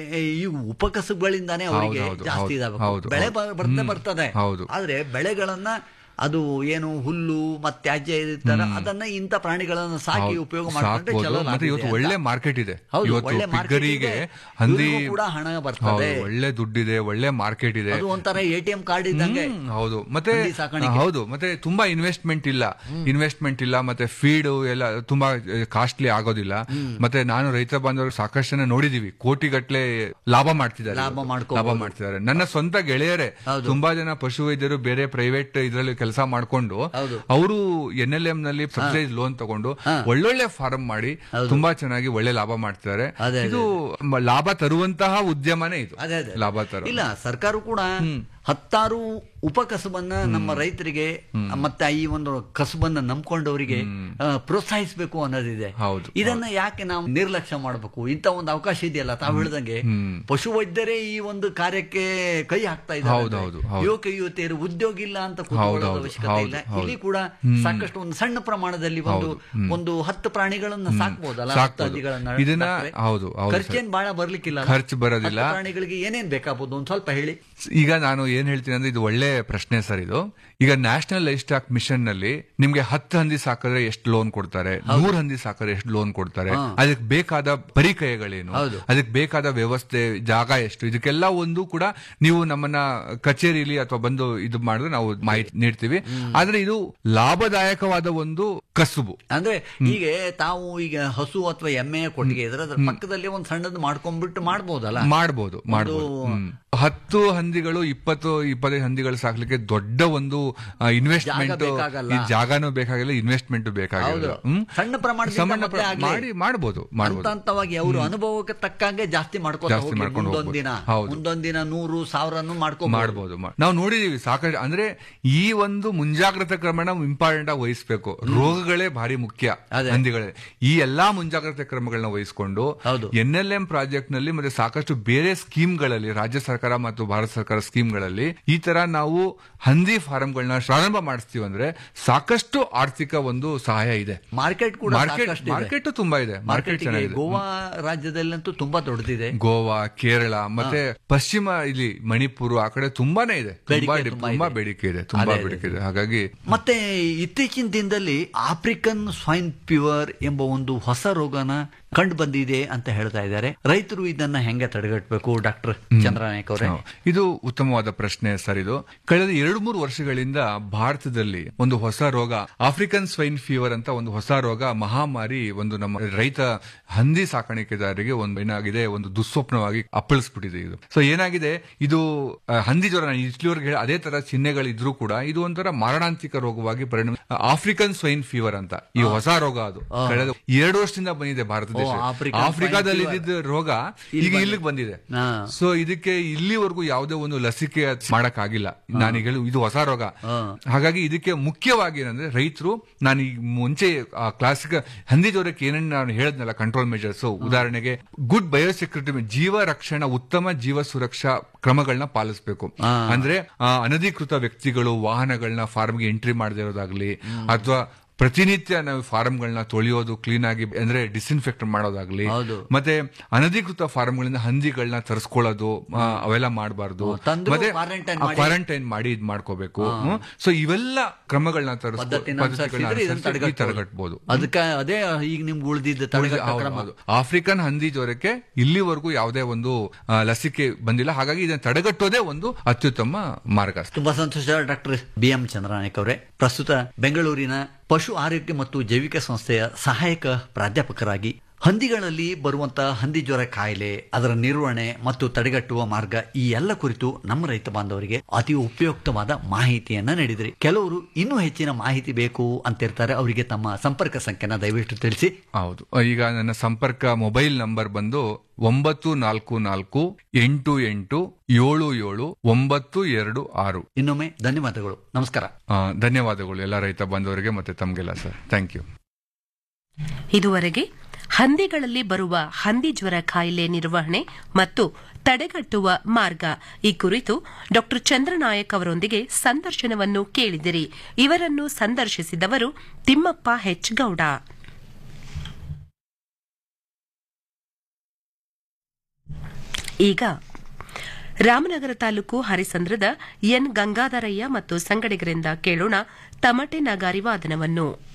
ಈ ಉಪಕಸಬುಗಳಿಂದಾನೇ ಅವರಿಗೆ ಹೌದು, ಹೌದು, ಜಾಸ್ತಿ ಹೌದು, ಇದಾಗಬೇಕು ಹೌದು, ಬೆಳೆ ಹೌದು. ಬ- ಬರ್ತಾ ಹ್ಮ್. ಬರ್ತದೆ ಹೌದು. ಆದ್ರೆ ಬೆಳೆಗಳನ್ನ ಅದು ಏನು ಹುಲ್ಲು ಮತ್ತೆ ತ್ಯಾಜ್ಯ ಇರ್ತಾರ ಅದನ್ನ ಇಂಥ ಪ್ರಾಣಿಗಳನ್ನ ಸಾಕಿ ಉಪಯೋಗ ಮಾಡ್ಕೊಂಡ್ರೆ ಸಾಕ್ಬೋದು ಚಲೋ ಲಾಭ ಮತ್ತೆ ಇವತ್ತು ಇದೆ ಒಳ್ಳೆ ಅಂತ. ಮಾರ್ಕೆಟ್ ಇದೆ ಹೌದು, ಇವತ್ತು ಒಳ್ಳೆ market ಪಿಗ್ಗರಿಗೆ ಇದೆ. ಹಂದಿ ಇವ್ರಿಗೂ ಕೂಡ ಹಣ ಬರ್ತದೆ ಹೌದು, ಒಳ್ಳೆ ದುಡ್ಡಿದೆ ಒಳ್ಳೆ ಮಾರ್ಕೆಟ್ ಇದೆ ಅದು ಒಂಥರ ಎ ಟಿ ಎಂ ಕಾರ್ಡ್ ಇದ್ದಂಗೆ ಹ್ಮ್, ಹೌದು ಮತ್ತೆ ಹಂದಿ ಸಾಕಾಣಿಕೆ. ಹೌದು ಮತ್ತೆ ತುಂಬಾ ಇನ್ವೆಸ್ಟ್ಮೆಂಟ್ ಇಲ್ಲ ಇನ್ವೆಸ್ಟ್ಮೆಂಟ್ ಇಲ್ಲ ಮತ್ತೆ ಫೀಡ್ ಎಲ್ಲ ತುಂಬಾ ಕಾಸ್ಟ್ಲಿ ಆಗೋದಿಲ್ಲ ಮತ್ತೆ ನಾನು ರೈತ ಬಾಂಧವರು ಸಾಕಷ್ಟು ಜನ ನೋಡಿದೀವಿ ಕೋಟಿಗಟ್ಲೆ ಲಾಭ ಮಾಡ್ತಿದ್ದಾರೆ ಲಾಭ ಇವತ್ತು. ಮಾಡ್ಕೋಬಹುದು. ಲಾಭ ಮಾಡ್ತಿದ್ದಾರೆ ನನ್ನ ಸ್ವಂತ ಗೆಳೆಯರೇ ಹೌದು. ತುಂಬಾ ಜನ ಪಶು ವೈದ್ಯರು ಬೇರೆ ಪ್ರೈವೇಟ್ ಇದರಲ್ಲಿ ಕೆಲಸ ಮಾಡ್ಕೊಂಡು ಹೌದು. ಅವರು ಎನ್ ಎಲ್ ಎಂ ನಲ್ಲಿ ಸಬ್ಸಿಡೈಸ್ ಲೋನ್ ತಗೊಂಡು ಹಾ. ಒಳ್ಳೊಳ್ಳೆ ಫಾರ್ಮ್ ಮಾಡಿ ತುಂಬಾ ಚೆನ್ನಾಗಿ ಒಳ್ಳೆ ಲಾಭ ಮಾಡ್ತಿದ್ದಾರೆ ಅದೇ, ಅದೇ. ಇದು ಮ- ಲಾಭ ತರುವಂತಹ ಉದ್ಯಮನೇ ಇದು ಅದೇ ಅದೇ ಲಾಭ ತರ ಇಲ್ಲ ಸರ್ಕಾರ ಕೂಡ ಹತ್ತಾರು ಉಪಕಸಬನ್ನ ನಮ್ಮ ರೈತರಿಗೆ ಮತ್ತೆ ಈ ಒಂದು ಕಸಬನ್ನ ನಂಬ್ಕೊಂಡವರಿಗೆ ಆ, ಪ್ರೋತ್ಸಾಹಿಸಬೇಕು ಅನ್ನೋದಿದೆ ಹೌದು, ಇದನ್ನ ಯಾಕೆ ನಾವು ನಿರ್ಲಕ್ಷ್ಯ ಮಾಡಬೇಕು ಇಂಥ ಒಂದು ಅವಕಾಶ ಇದೆಯಲ್ಲ ತಾವು ಹೇಳ್ದಂಗೆ ಪಶು ವೈದ್ಯರೇ ಈ ಒಂದು ಕಾರ್ಯಕ್ಕೆ ಕೈ ಹಾಕ್ತಾ ಇದ್ದಾರೆ ಹೌದು, ಅಂದ್ರೆ ಹೌದು, ಹೌದು. ಯುವಕ ಯುವತಿಯರು ಉದ್ಯೋಗ ಇಲ್ಲ ಅಂತ ಹೌದು, ಕೂತ್ಕೊಳ್ಳೋದು ಹೌದು, ಅವಶ್ಯಕತೆ ಹೌದು, ಇಲ್ಲ ಹೌದು. ಇಲ್ಲಿ ಕೂಡ ಸಾಕಷ್ಟು ಒಂದು ಸಣ್ಣ ಪ್ರಮಾಣದಲ್ಲಿ ಒಂದು ಒಂದು ಹತ್ತು ಪ್ರಾಣಿಗಳನ್ನ ಸಾಕ್ಬೋದಲ್ಲ ಹತ್ತು ಸಾಕ್ಬೋದು. ಹಂದಿಗಳನ್ನ ಇದನ್ನ- ಸಾಕ್ರೆ. ಹೌದು, ಹೌದು, ಖರ್ಚೇನ್ ಬಹಳ ಬರ್ಲಿಕ್ಕಿಲ್ಲ ಖರ್ಚು ಬರೋದಿಲ್ಲ. ಹತ್ತು ಪ್ರಾಣಿಗಳಿಗೆ ಏನೇನ್ ಬೇಕಾಗ್ಬೋದು ಒಂದ್ ಸ್ವಲ್ಪ ಹೇಳಿ ಈಗ ನಾನು ಏನ್ ಹೇಳ್ತೀನಿ ಅಂದ್ರೆ ಇದು ಒಳ್ಳೆ ಪ್ರಶ್ನೆ ಸರ್ ಇದು ಈಗ ನ್ಯಾಷನಲ್ ಲೈಫ್ ಸ್ಟಾಕ್ ಮಿಷನ್ ನಲ್ಲಿ ನಿಮ್ಗೆ ಹತ್ತು ಹಂದಿ ಸಾಕಿದ್ರೆ ಎಷ್ಟು ಲೋನ್ ಕೊಡ್ತಾರೆ ನೂರ್ ಹಂದಿ ಸಾಕಿದ್ರೆ ಎಷ್ಟು ಲೋನ್ ಕೊಡ್ತಾರೆ ಅದಕ್ಕೆ ಬೇಕಾದ ಪರಿಕಯಗಳೇನು ಹೌದು. ಅದಕ್ಕೆ ಬೇಕಾದ ವ್ಯವಸ್ಥೆ ಜಾಗ ಎಷ್ಟು ಇದಕ್ಕೆಲ್ಲ ಒಂದು ಕೂಡ ನೀವು ನಮ್ಮನ್ನ ಕಚೇರಿಲಿ ಅಥವಾ ಬಂದು ಇದು ಮಾಡಿದ್ರೆ ನಾವು ಮಾಹಿತಿ ನೀಡ್ತೀವಿ ಆದ್ರೆ ಇದು ಲಾಭದಾಯಕವಾದ ಒಂದು ಕಸುಬು ಅಂದ್ರೆ ಈಗ ತಾವು ಈಗ ಹಸು ಅಥವಾ ಎಮ್ಮೆ ಕೊಟ್ಟಿಗೆ ಇದ್ರೆ ಅದ್ರ ಪಕ್ಕದಲ್ಲಿ ಒಂದ್ ಸಣ್ಣದು ಮಾಡ್ಕೊಂಡ್ಬಿಟ್ಟು ಮಾಡ್ಬೋದಲ್ಲ ಮಾಡ್ಬೋದು ಮಾಡ್ಬೋದು ಹ್ಮ್. ಹತ್ತು ಹಂದಿಗಳು ಇಪ್ಪತ್ತು ಇಪ್ಪತ್ತೈದು ಹಂದಿಗಳು ಸಾಕ್ಲಿಕ್ಕೆ ದೊಡ್ಡ ಒಂದು ಇನ್ವೆಸ್ಟ್ಮೆಂಟ್ ಬೇಕಾಗಲ್ಲ. ಈ ಜಾಗನೂ ಬೇಕಾಗಿಲ್ಲ ಇನ್ವೆಸ್ಟ್ಮೆಂಟ್ ಬೇಕಾಗಿಲ್ಲ ಹೌದು. ಸಣ್ಣ ಪ್ರಮಾಣದಿಂದ ಸಣ್ಣ ಮತ್ತೆ ಪ್ರ- ಆಗ್ಲಿ. ಮಾಡಿ ಮಾಡ್ಬೋದು ಮಾಡ್ಬೋದು ಹಂತ ಹಂತವಾಗಿ ಅವರು ಅನುಭವಕ್ಕೆ ತಕ್ಕಂಗೆ ಜಾಸ್ತಿ ಮಾಡ್ಕೊತಾ ಜಾಸ್ತಿ ಹೋಗ್ಲಿ. ಮಾಡ್ಕೊಂಡು ಮುಂದೊಂದ್ ದಿನ ಹೋಗ್ಬೋದು. ಹೌದು. ಮುಂದೊಂದ್ ದಿನ ನೂರು ಸಾವಿರನು ಮಾಡ್ಕೊಂಡ್ ಮಾಡ್ಬೋದು ಮಾ- ನಾವು ನೋಡಿದೀವಿ ಸಾಕಷ್ಟು ಅಂದ್ರೆ ಈ ಒಂದು ಮುಂಜಾಗ್ರತಾ ಕ್ರಮನ ಇಂಪಾರ್ಟೆಂಟ್ ಆಗಿ ವಹಿಸ್ಬೇಕು ರೋಗಗಳೇ ಭಾರಿ ಮುಖ್ಯ ಅದೇ. ಹಂದಿಗಳೇ ಈ ಎಲ್ಲಾ ಮುಂಜಾಗ್ರತಾ ಕ್ರಮಗಳನ್ನ ವಹಿಸಿಕೊಂಡು ಹೌದು. ಎನ್ ಎಲ್ ಎಂ ಪ್ರಾಜೆಕ್ಟ್ ನಲ್ಲಿ ಮತ್ತೆ ಸಾಕಷ್ಟು ಬೇರೆ ಸ್ಕೀಮ್ಗಳಲ್ಲಿ ರಾಜ್ಯ ಸರ್ಕಾರ ಮತ್ತು ಭಾರತ ಸರ್ಕಾರ ಸ್ಕೀಮ್ಗಳಲ್ಲಿ ಈ ತರ ನಾವು ಹಂದಿ ಫಾರಂಗಳನ್ನ ಪ್ರಾರಂಭ ಮಾಡಿಸ್ತೀವಿ ಅಂದ್ರೆ ಸಾಕಷ್ಟು ಆರ್ಥಿಕ ಒಂದು ಸಹಾಯ ಇದೆ ಮಾರ್ಕೆಟ್ ಕೂಡ ಮಾರ್ಕೆಟ್ ಸಾಕಷ್ಟು ಇದೆ. ಮಾರ್ಕೆಟ್ ತುಂಬಾ ಇದೆ ಮಾರ್ಕೆಟ್ ಮಾರ್ಕೆಟ್ ಚೆನ್ನಾಗಿದೆ ಗೋವಾ ರಾಜ್ಯದಲ್ಲಂತೂ ತುಂಬಾ ದೊಡ್ಡದಿದೆ ಗೋವಾ ಕೇರಳ ಮತ್ತೆ ಪಶ್ಚಿಮ ಇಲ್ಲಿ ಮಣಿಪುರ ಆ ಕಡೆ ತುಂಬಾನೇ ಇದೆ ತುಂಬಾ ಬೇಡಿಕೆ ಡಿ- ತುಂಬಾ ತುಂಬಾ ಇದೆ. ಬೇಡಿಕೆ ಇದೆ ತುಂಬಾ ಅದೇ, ಅದೇ. ಬೇಡಿಕೆ ಇದೆ ಹಾಗಾಗಿ ಮತ್ತೆ ಇತ್ತೀಚಿನ ದಿನದಲ್ಲಿ ಆಫ್ರಿಕನ್ ಸ್ವೈನ್ ಫೀವರ್ ಎಂಬ ಒಂದು ಹೊಸ ರೋಗನ ಕಂಡು ಬಂದಿದೆ ಅಂತ ಹೇಳ್ತಾ ಇದ್ದಾರೆ ರೈತರು ಇದನ್ನ ಹೆಂಗೆ ತಡೆಗಟ್ಟಬೇಕು ಡಾಕ್ಟರ್ ಚಂದ್ರನಾಯಕ್ ಅವರೇ ಹೌದು. ಇದು ಉತ್ತಮವಾದ ಪ್ರಶ್ನೆ ಸರ್ ಇದು ಕಳೆದ ಎರಡು ಮೂರು ವರ್ಷಗಳಿಂದ ಭಾರತದಲ್ಲಿ ಒಂದು ಹೊಸ ರೋಗ ಆಫ್ರಿಕನ್ ಸ್ವೈನ್ ಫೀವರ್ ಅಂತ ಒಂದು ಹೊಸ ರೋಗ ಮಹಾಮಾರಿ ಒಂದು ನಮ್ಮ ರೈತ ಹಂದಿ ಸಾಕಾಣಿಕೆದಾರರಿಗೆ ಒಂದು ಏನಾಗಿದೆ ಒಂದು ದುಸ್ವಪ್ನವಾಗಿ ಅಪ್ಪಳಿಸ್ಬಿಟ್ಟಿದೆ ಇದು ಸೊ ಏನಾಗಿದೆ ಇದು ಆ, ಹಂದಿ ಜ್ವರ ನಾನು ಇಟ್ಲಿವರೆಗೆ ಹೇಳಿ ಅದೇ ತರ ಚಿಹ್ನೆಗಳಿದ್ರೂ ಕೂಡ ಇದು ಒಂಥರ ಮಾರಣಾಂತಿಕ ರೋಗವಾಗಿ ಪರಿಣಾಮ ಆಫ್ರಿಕನ್ ಸ್ವೈನ್ ಫೀವರ್ ಅಂತ ಈ ಹೊಸ ರೋಗ ಅದು ಕಳೆದ ಎರಡು ವರ್ಷದಿಂದ ಬಂದಿದೆ ಭಾರತ ದೇಶ African ಆಫ್ರಿಕಾದಲ್ಲಿ swine ಇದ್ದಿದ್ದ ರೋಗ ಈಗ ಇಲ್ಲಿಗೆ ಬಂದಿದೆ ಹಾ. ಸೊ ಇದಕ್ಕೆ ಇಲ್ಲಿವರೆಗೂ ಯಾವುದೇ ಒಂದು ಲಸಿಕೆ ಮಾಡಕ್ಕಾಗಿಲ್ಲ ನಾನೀಗ ಹೇಳಿ ಇದು ಹೊಸ ರೋಗ ಹಾಗಾಗಿ ಇದಕ್ಕೆ ಮುಖ್ಯವಾಗಿ ಏನಂದ್ರೆ ರೈತರು ನಾನು ಈ ಮುಂಚೆ ಕ್ಲಾಸಿಕ್ ಹಂದಿ ಜ್ವರಕ್ಕೆ ಏನೇನು ನಾನು ಹೇಳದ್ನಲ್ಲ ಕಂಟ್ರೋಲ್ ಮೆಜರ್ಸ್ ಉದಾಹರಣೆಗೆ ಗುಡ್ ಬಯೋಸೆಕ್ಯೂರಿಟಿ ಜೀವ ರಕ್ಷಣಾ ಉತ್ತಮ ಜೀವ ಸುರಕ್ಷಾ ಕ್ರಮಗಳನ್ನ ಪಾಲಿಸಬೇಕು ಅಂದ್ರೆ ಆ, ಅನಧಿಕೃತ ವ್ಯಕ್ತಿಗಳು ವಾಹನಗಳನ್ನ ಫಾರ್ಮ್ಗೆ ಎಂಟ್ರಿ ಮಾಡದೇ ಇರೋದಾಗ್ಲಿ ಅಥವಾ ಪ್ರತಿನಿತ್ಯ ನಾವು ಫಾರ್ಮ್ಗಳನ್ನ ತೊಳೆಯೋದು ಕ್ಲೀನ್ ಆಗಿ ಅಂದ್ರೆ ಡಿಸ್ಇನ್ಫೆಕ್ಟ್ ಮಾಡೋದಾಗ್ಲಿ ಹೌದು. ಮತ್ತೆ ಅನಧಿಕೃತ ಫಾರ್ಮ್ಗಳಿಂದ ಹಂದಿಗಳನ್ನ ತರಿಸ್ಕೊಳ್ಳೋದು ಆ, ಅವೆಲ್ಲ ಮಾಡಬಾರ್ದು ತಂದ್ರು ಮತ್ತೆ quarantine ಮಾಡಿ. ಕ್ವಾರಂಟೈನ್ ಮಾಡಿ ಇದ್ ಮಾಡ್ಕೋಬೇಕು ಸೊ ಇವೆಲ್ಲ ಕ್ರಮಗಳನ್ನ ಪದ್ಧತಿನ ತರಿಸ್ಕೊ ಅನುಸರಿಸಿದ್ರೆ ಇದನ್ನ ತಡೆಗಟ್ಟಬಹುದು ತಡೆಗಟ್ಟಬಹುದು ಅದಕ್ಕೆ ಅದೇ ಈಗ ನಿಮ್ಗೆ ಉಳಿದಿದ್ದ ತಡೆಗಟ್ಟ ಹೌದು, ಕ್ರಮ ಹೌದು. ಆಫ್ರಿಕನ್ ಹಂದಿ ಜ್ವರಕ್ಕೆ ಇಲ್ಲಿವರೆಗೂ ಯಾವುದೇ ಒಂದು ಆ, ಲಸಿಕೆ ಬಂದಿಲ್ಲ ಹಾಗಾಗಿ ಇದನ್ನ ತಡೆಗಟ್ಟೋದೇ ಒಂದು ಅತ್ಯುತ್ತಮ ಮಾರ್ಗ ತುಂಬಾ ಸಂತೋಷ ಡಾಕ್ಟರ್ ಬಿ ಎಂ ಚಂದ್ರನಾಯಕ್ ಅವರೇ ಪ್ರಸ್ತುತ ಬೆಂಗಳೂರಿನ ಪಶು ಆರೋಗ್ಯ ಮತ್ತು ಜೈವಿಕ ಸಂಸ್ಥೆಯ ಸಹಾಯಕ ಪ್ರಾಧ್ಯಾಪಕರಾಗಿ ಹಂದಿಗಳಲ್ಲಿ ಬರುವಂತಹ ಹಂದಿ ಜ್ವರ ಕಾಯಿಲೆ ಅದರ ನಿರ್ವಹಣೆ ಮತ್ತು ತಡೆಗಟ್ಟುವ ಮಾರ್ಗ ಈ ಎಲ್ಲ ಕುರಿತು ನಮ್ಮ ರೈತ ಬಾಂಧವರಿಗೆ ಅತಿ ಉಪಯುಕ್ತವಾದ ಮಾಹಿತಿಯನ್ನ ನೀಡಿದ್ರಿ ಕೆಲವರು ಇನ್ನೂ ಹೆಚ್ಚಿನ ಮಾಹಿತಿ ಬೇಕು ಅಂತಿರ್ತಾರೆ ಅವರಿಗೆ ತಮ್ಮ ಸಂಪರ್ಕ ಸಂಖ್ಯೆನ ದಯವಿಟ್ಟು ತಿಳಿಸಿ ಹೌದು ಈಗ ನನ್ನ ಸಂಪರ್ಕ ಮೊಬೈಲ್ ನಂಬರ್ ಬಂದು ಒಂಬತ್ತು ನಾಲ್ಕು ನಾಲ್ಕು ಎಂಟು ಎಂಟು ಏಳು ಏಳು ಒಂಬತ್ತು ಎರಡು ಆರು ಇನ್ನೊಮ್ಮೆ ಧನ್ಯವಾದಗಳು ನಮಸ್ಕಾರ ಆ, ಧನ್ಯವಾದಗಳು ಎಲ್ಲ ರೈತ ಬಂಧುವರಿಗೆ ಮತ್ತೆ ತಮಗೆಲ್ಲ ಸರ್ ಥ್ಯಾಂಕ್ ಯು ಇದುವರೆಗೆ ಹಂದಿಗಳಲ್ಲಿ ಬರುವ ಹಂದಿ ಜ್ವರ ಕಾಯಿಲೆ ನಿರ್ವಹಣೆ ಮತ್ತು ತಡೆಗಟ್ಟುವ ಮಾರ್ಗ ಈ ಕುರಿತು ಡಾ ಚಂದ್ರನಾಯಕ್ ಅವರೊಂದಿಗೆ ಸಂದರ್ಶನವನ್ನು ಕೇಳಿದಿರಿ ಇವರನ್ನು ಸಂದರ್ಶಿಸಿದವರು ತಿಮ್ಮಪ್ಪ ಹೆಚ್ ಗೌಡ ಈಗ ರಾಮನಗರ ತಾಲೂಕು ಹರಿಸಂದ್ರದ ಎನ್ ಗಂಗಾಧರಯ್ಯ ಮತ್ತು ಸಂಗಡಿಗರಿಂದ ಕೇಳೋಣ ತಮಟೆ ನಗಾರಿ ವಾದನವನ್ನು